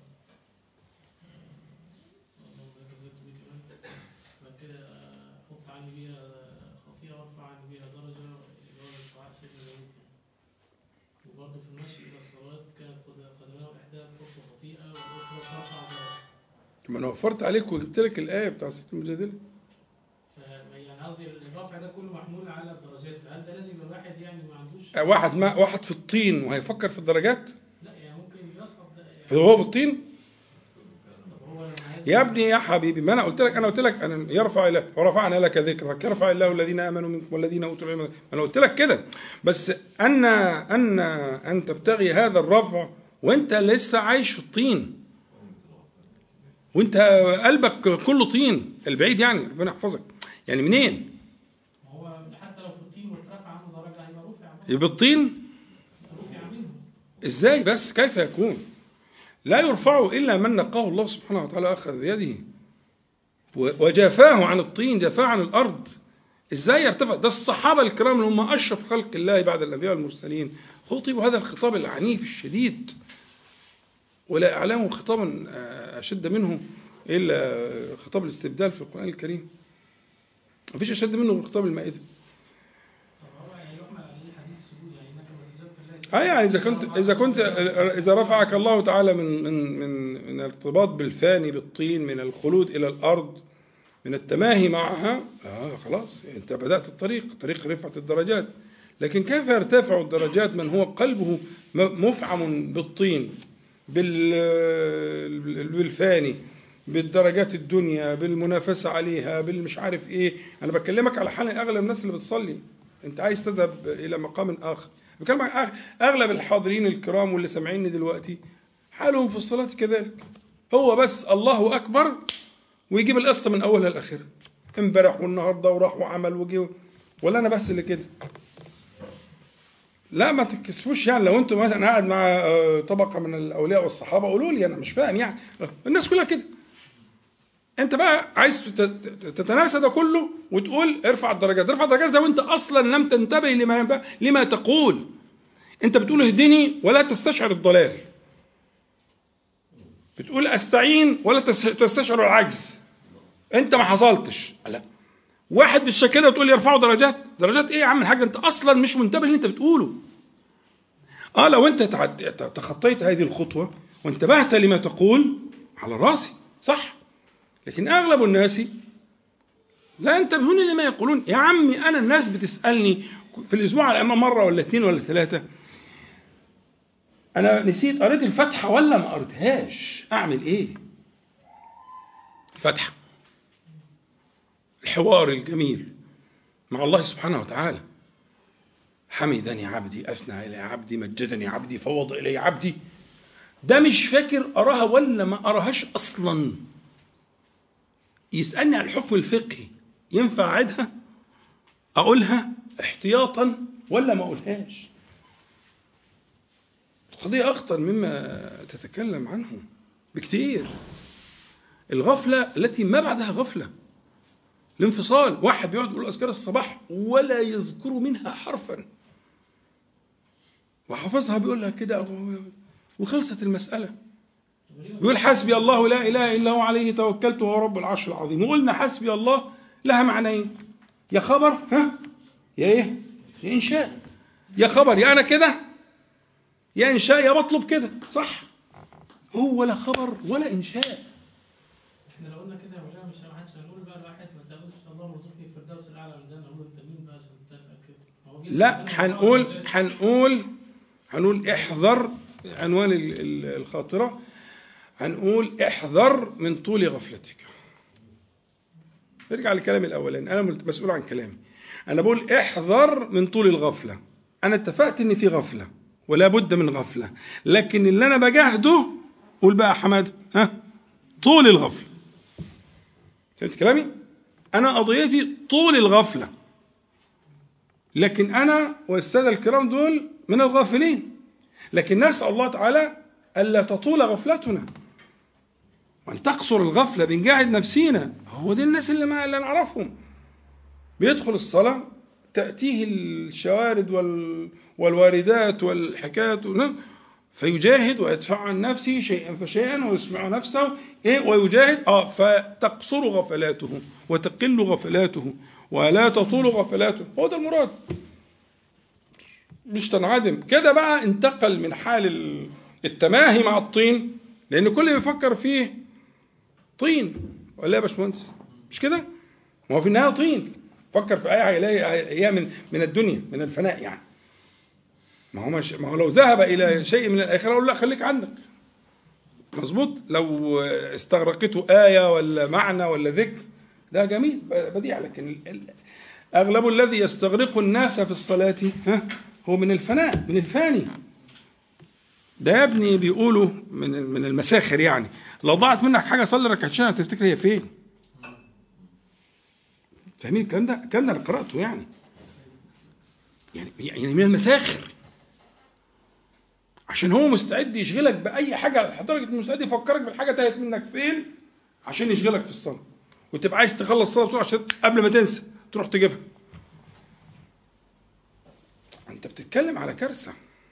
آه، اللهم لك زدت بك أمل. بعد كده آه، حط عني بيها خطيئة وارفع عني بيها درجة اللي هو الدعاء سيدنا داوود وبرضه في المشي إلى الصلاة كانت قد- قدماه إحدى تحط خطيئة والأخرى ترفع درجة ما انا وفرت عليك وجبت لك الآية بتاع سورة المجادلة ف- يعني قصدي الرفع ده كله محمول على الدرجات فهل ده لازم يبقى واحد يعني ما عندوش آه، واحد ما واحد في الطين وهيفكر في الدرجات لا يعني ممكن يسقط ده يعني هو في الطين طب هو لما عايز يا ابني يا حبيبي ما انا قلت لك انا قلت لك انا يرفع الله ورفعنا لك ذكرك يرفع الله الذين امنوا منكم والذين اوتوا العلم انا قلت لك كده بس ان ان ان تبتغي هذا الرفع وانت لسه عايش في الطين وانت قلبك كله طين البعيد يعني ربنا يحفظك يعني منين هو حتى لو في الطين واترفع عنه درجة هيبقى رفع برضه. يبقى الطين رفع منه ازاي بس كيف يكون لا يرفع الا من نقاه الله سبحانه وتعالى اخذ بيده و- وجافاه عن الطين جافاه عن الارض ازاي يرتفع ده الصحابه الكرام اللي هم اشرف خلق الله بعد الانبياء والمرسلين خطبوا هذا الخطاب العنيف الشديد ولا اعلموا خطابا آه، اشد منه الا خطاب الاستبدال في القران الكريم مفيش اشد منه خطاب المائده طب هو يعني يحمل عليه حديث السجود يعني انك لما سجدت لله اه يعني اذا كنت اذا كنت اذا رفعك الله تعالى من من من من الارتباط بالفاني بالطين من الخلود الى الارض من التماهي معها آه خلاص انت بدات الطريق طريق رفعه الدرجات لكن كيف يرتفع الدرجات من هو قلبه م- مفعم بالطين بال بالفاني بالدرجات الدنيا بالمنافسه عليها بالمش عارف ايه انا بكلمك على حال اغلب الناس اللي بتصلي انت عايز تذهب الى مقام اخر بكلم عن أغ- اغلب الحاضرين الكرام واللي سامعيني دلوقتي حالهم في الصلاه كذلك هو بس الله اكبر ويجيب القصه من اولها لاخرها امبارح والنهارده وراح وعمل وجه ولا انا بس اللي كده لا ما تتكسفوش يعني لو انتم مثلا قاعد مع آه، طبقه من الاولياء والصحابه قولوا لي انا مش فاهم يعني الناس كلها كده انت بقى عايز تت- تت- تتناسى ده كله وتقول ارفع الدرجات ارفع الدرجات زي وانت اصلا لم تنتبه لما ينبغي- لما تقول انت بتقول اهدني ولا تستشعر الضلال بتقول استعين ولا تس- تستشعر العجز انت ما حصلتش لا واحد بالشكل كده وتقول لي يرفعوا درجات درجات ايه يا عم الحاج انت اصلا مش منتبه اللي انت بتقوله اه لو انت تعد- تخطيت هذه الخطوه وانتبهت لما تقول على راسي صح لكن اغلب الناس لا ينتبهون لما يقولون يا عمي انا الناس بتسالني في الاسبوع على الاقل مره ولا اثنين ولا ثلاثه انا نسيت قريت الفاتحه ولا ما قريتهاش اعمل ايه الفاتحه الحوار الجميل مع الله سبحانه وتعالى حمدني عبدي اثنى الي عبدي مجدني عبدي فوض الي عبدي ده مش فاكر اراها ولا ما اراهاش اصلا يسالني عن الحكم الفقهي ينفع اعيدها اقولها احتياطا ولا ما اقولهاش القضيه اخطر مما تتكلم عنه بكتير الغفله التي ما بعدها غفله الانفصال واحد بيقعد يقول اذكار الصباح ولا يذكر منها حرفا وحافظها بيقول لها كده وخلصت المساله بيقول حسبي الله لا اله الا هو عليه توكلت وهو رب العرش العظيم وقلنا حسبي الله لها معنيين يا خبر ها يا ايه يا انشاء يا خبر يا انا كده يا انشاء يا بطلب كده صح هو لا خبر ولا انشاء احنا لو قلنا كده يا مولانا مش محدش هنقول بقى الواحد ما تقولش الله مرزقني في الفردوس الاعلى من الجنه اقول انت مين بقى عشان تسال كده هو جه لا الجنة هنقول وقال إزاي؟ هنقول هنقول احذر عنوان ال- ال- الخاطرة هنقول احذر من طول غفلتك نرجع للكلام الأولاني أنا ملت- مسؤول عن كلامي أنا بقول احذر من طول الغفلة أنا اتفقت إن في غفلة ولا بد من غفلة لكن اللي أنا بجاهده قول بقى يا حماد ها طول الغفلة فهمت كلامي؟ أنا قضيتي طول الغفلة لكن أنا والسادة الكرام دول من الغافلين لكن نسأل الله تعالى ألا تطول غفلتنا وأن تقصر الغفلة بنجاهد نفسينا هو دي الناس اللي, ما اللي نعرفهم بيدخل الصلاة تأتيه الشوارد وال والواردات والحكايات ون- فيجاهد ويدفع عن نفسه شيئا فشيئا ويسمع نفسه إيه ويجاهد اه فتقصر غفلاته وتقل غفلاته ولا تطول غفلاته هو ده المراد مش تنعدم كده بقى انتقل من حال ال- التماهي مع الطين لان كل اللي بيفكر فيه طين ولا يا باشمهندس مش كده ما هو في النهايه طين فكر في اي حاجه يلاقي هي من من الدنيا من الفناء يعني ما هو مش ما هو لو ذهب الى شيء من الاخره اقول لا خليك عندك مظبوط لو استغرقته ايه ولا معنى ولا ذكر ده جميل بديع لكن ال- ال- اغلب الذي يستغرق الناس في الصلاه ها هو من الفناء من الفاني ده يا ابني بيقولوا من من المساخر يعني لو ضاعت منك حاجه صلي ركعتين هتفتكر هي فين فاهمين الكلام ده الكلام ده انا قراته يعني يعني يعني من المساخر عشان هو مستعد يشغلك باي حاجه لدرجه انه مستعد يفكرك بالحاجه تاهت منك فين عشان يشغلك في الصلاه وتبقى عايز تخلص الصلاه بسرعه عشان قبل ما تنسى تروح تجيبها انت بتتكلم على كارثه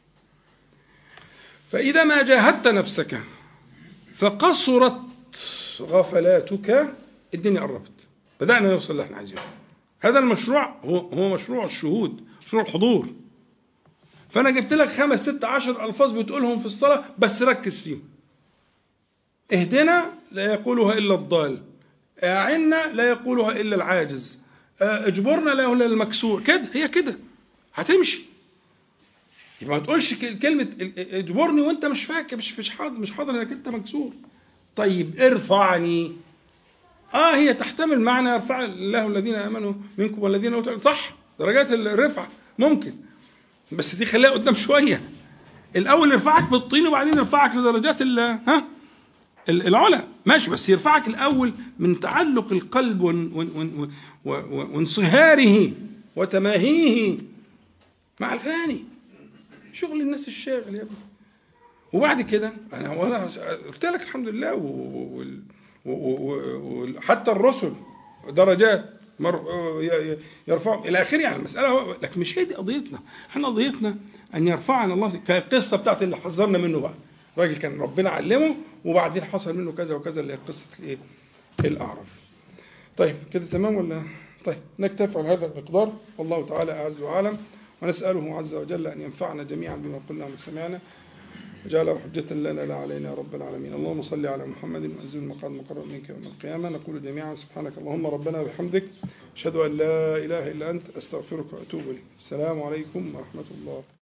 فاذا ما جاهدت نفسك فقصرت غفلاتك الدنيا قربت بدانا نوصل اللي احنا عايزينه هذا المشروع هو هو مشروع الشهود مشروع الحضور فانا جبت لك خمس ست عشر الفاظ بتقولهم في الصلاه بس ركز فيهم اهدنا لا يقولها الا الضال اعنا لا يقولها الا العاجز آه، اجبرنا لا الا المكسور كده هي كده هتمشي يبقى ما تقولش ك- كلمه ال- ال- اجبرني وانت مش فاكر مش مش حاضر مش حاضر انك انت مكسور طيب ارفعني اه هي تحتمل معنى يرفع الله الذين امنوا منكم والذين اوتوا العلم. صح درجات الرفعه ممكن بس دي خليها قدام شويه الاول يرفعك بالطين وبعدين يرفعك لدرجات ال ها ال- العلا ماشي بس يرفعك الاول من تعلق القلب وان- وان- وان- و- و- وانصهاره وتماهيه مع الفاني شغل الناس الشاغل يا ابني وبعد كده انا وانا قلت لك الحمد لله و- وال- و- و- وحتى الرسل درجات مر ي- ي- يرفع الى اخره يعني المساله هو لكن مش هي دي قضيتنا احنا قضيتنا ان يرفعنا الله كالقصه بتاعت اللي حذرنا منه بقى راجل كان ربنا علمه وبعدين حصل منه كذا وكذا اللي هي قصه الايه الاعرف طيب كده تمام ولا طيب نكتفي على هذا المقدار والله تعالى اعز واعلم ونساله عز وجل ان ينفعنا جميعا بما قلنا وما سمعنا وجعله حجة لنا لا علينا يا رب العالمين اللهم صل على محمد وانزل المقام مقرب منك يوم القيامة نقول جميعا سبحانك اللهم ربنا وبحمدك أشهد أن لا إله إلا أنت أستغفرك وأتوب إليك السلام عليكم ورحمة الله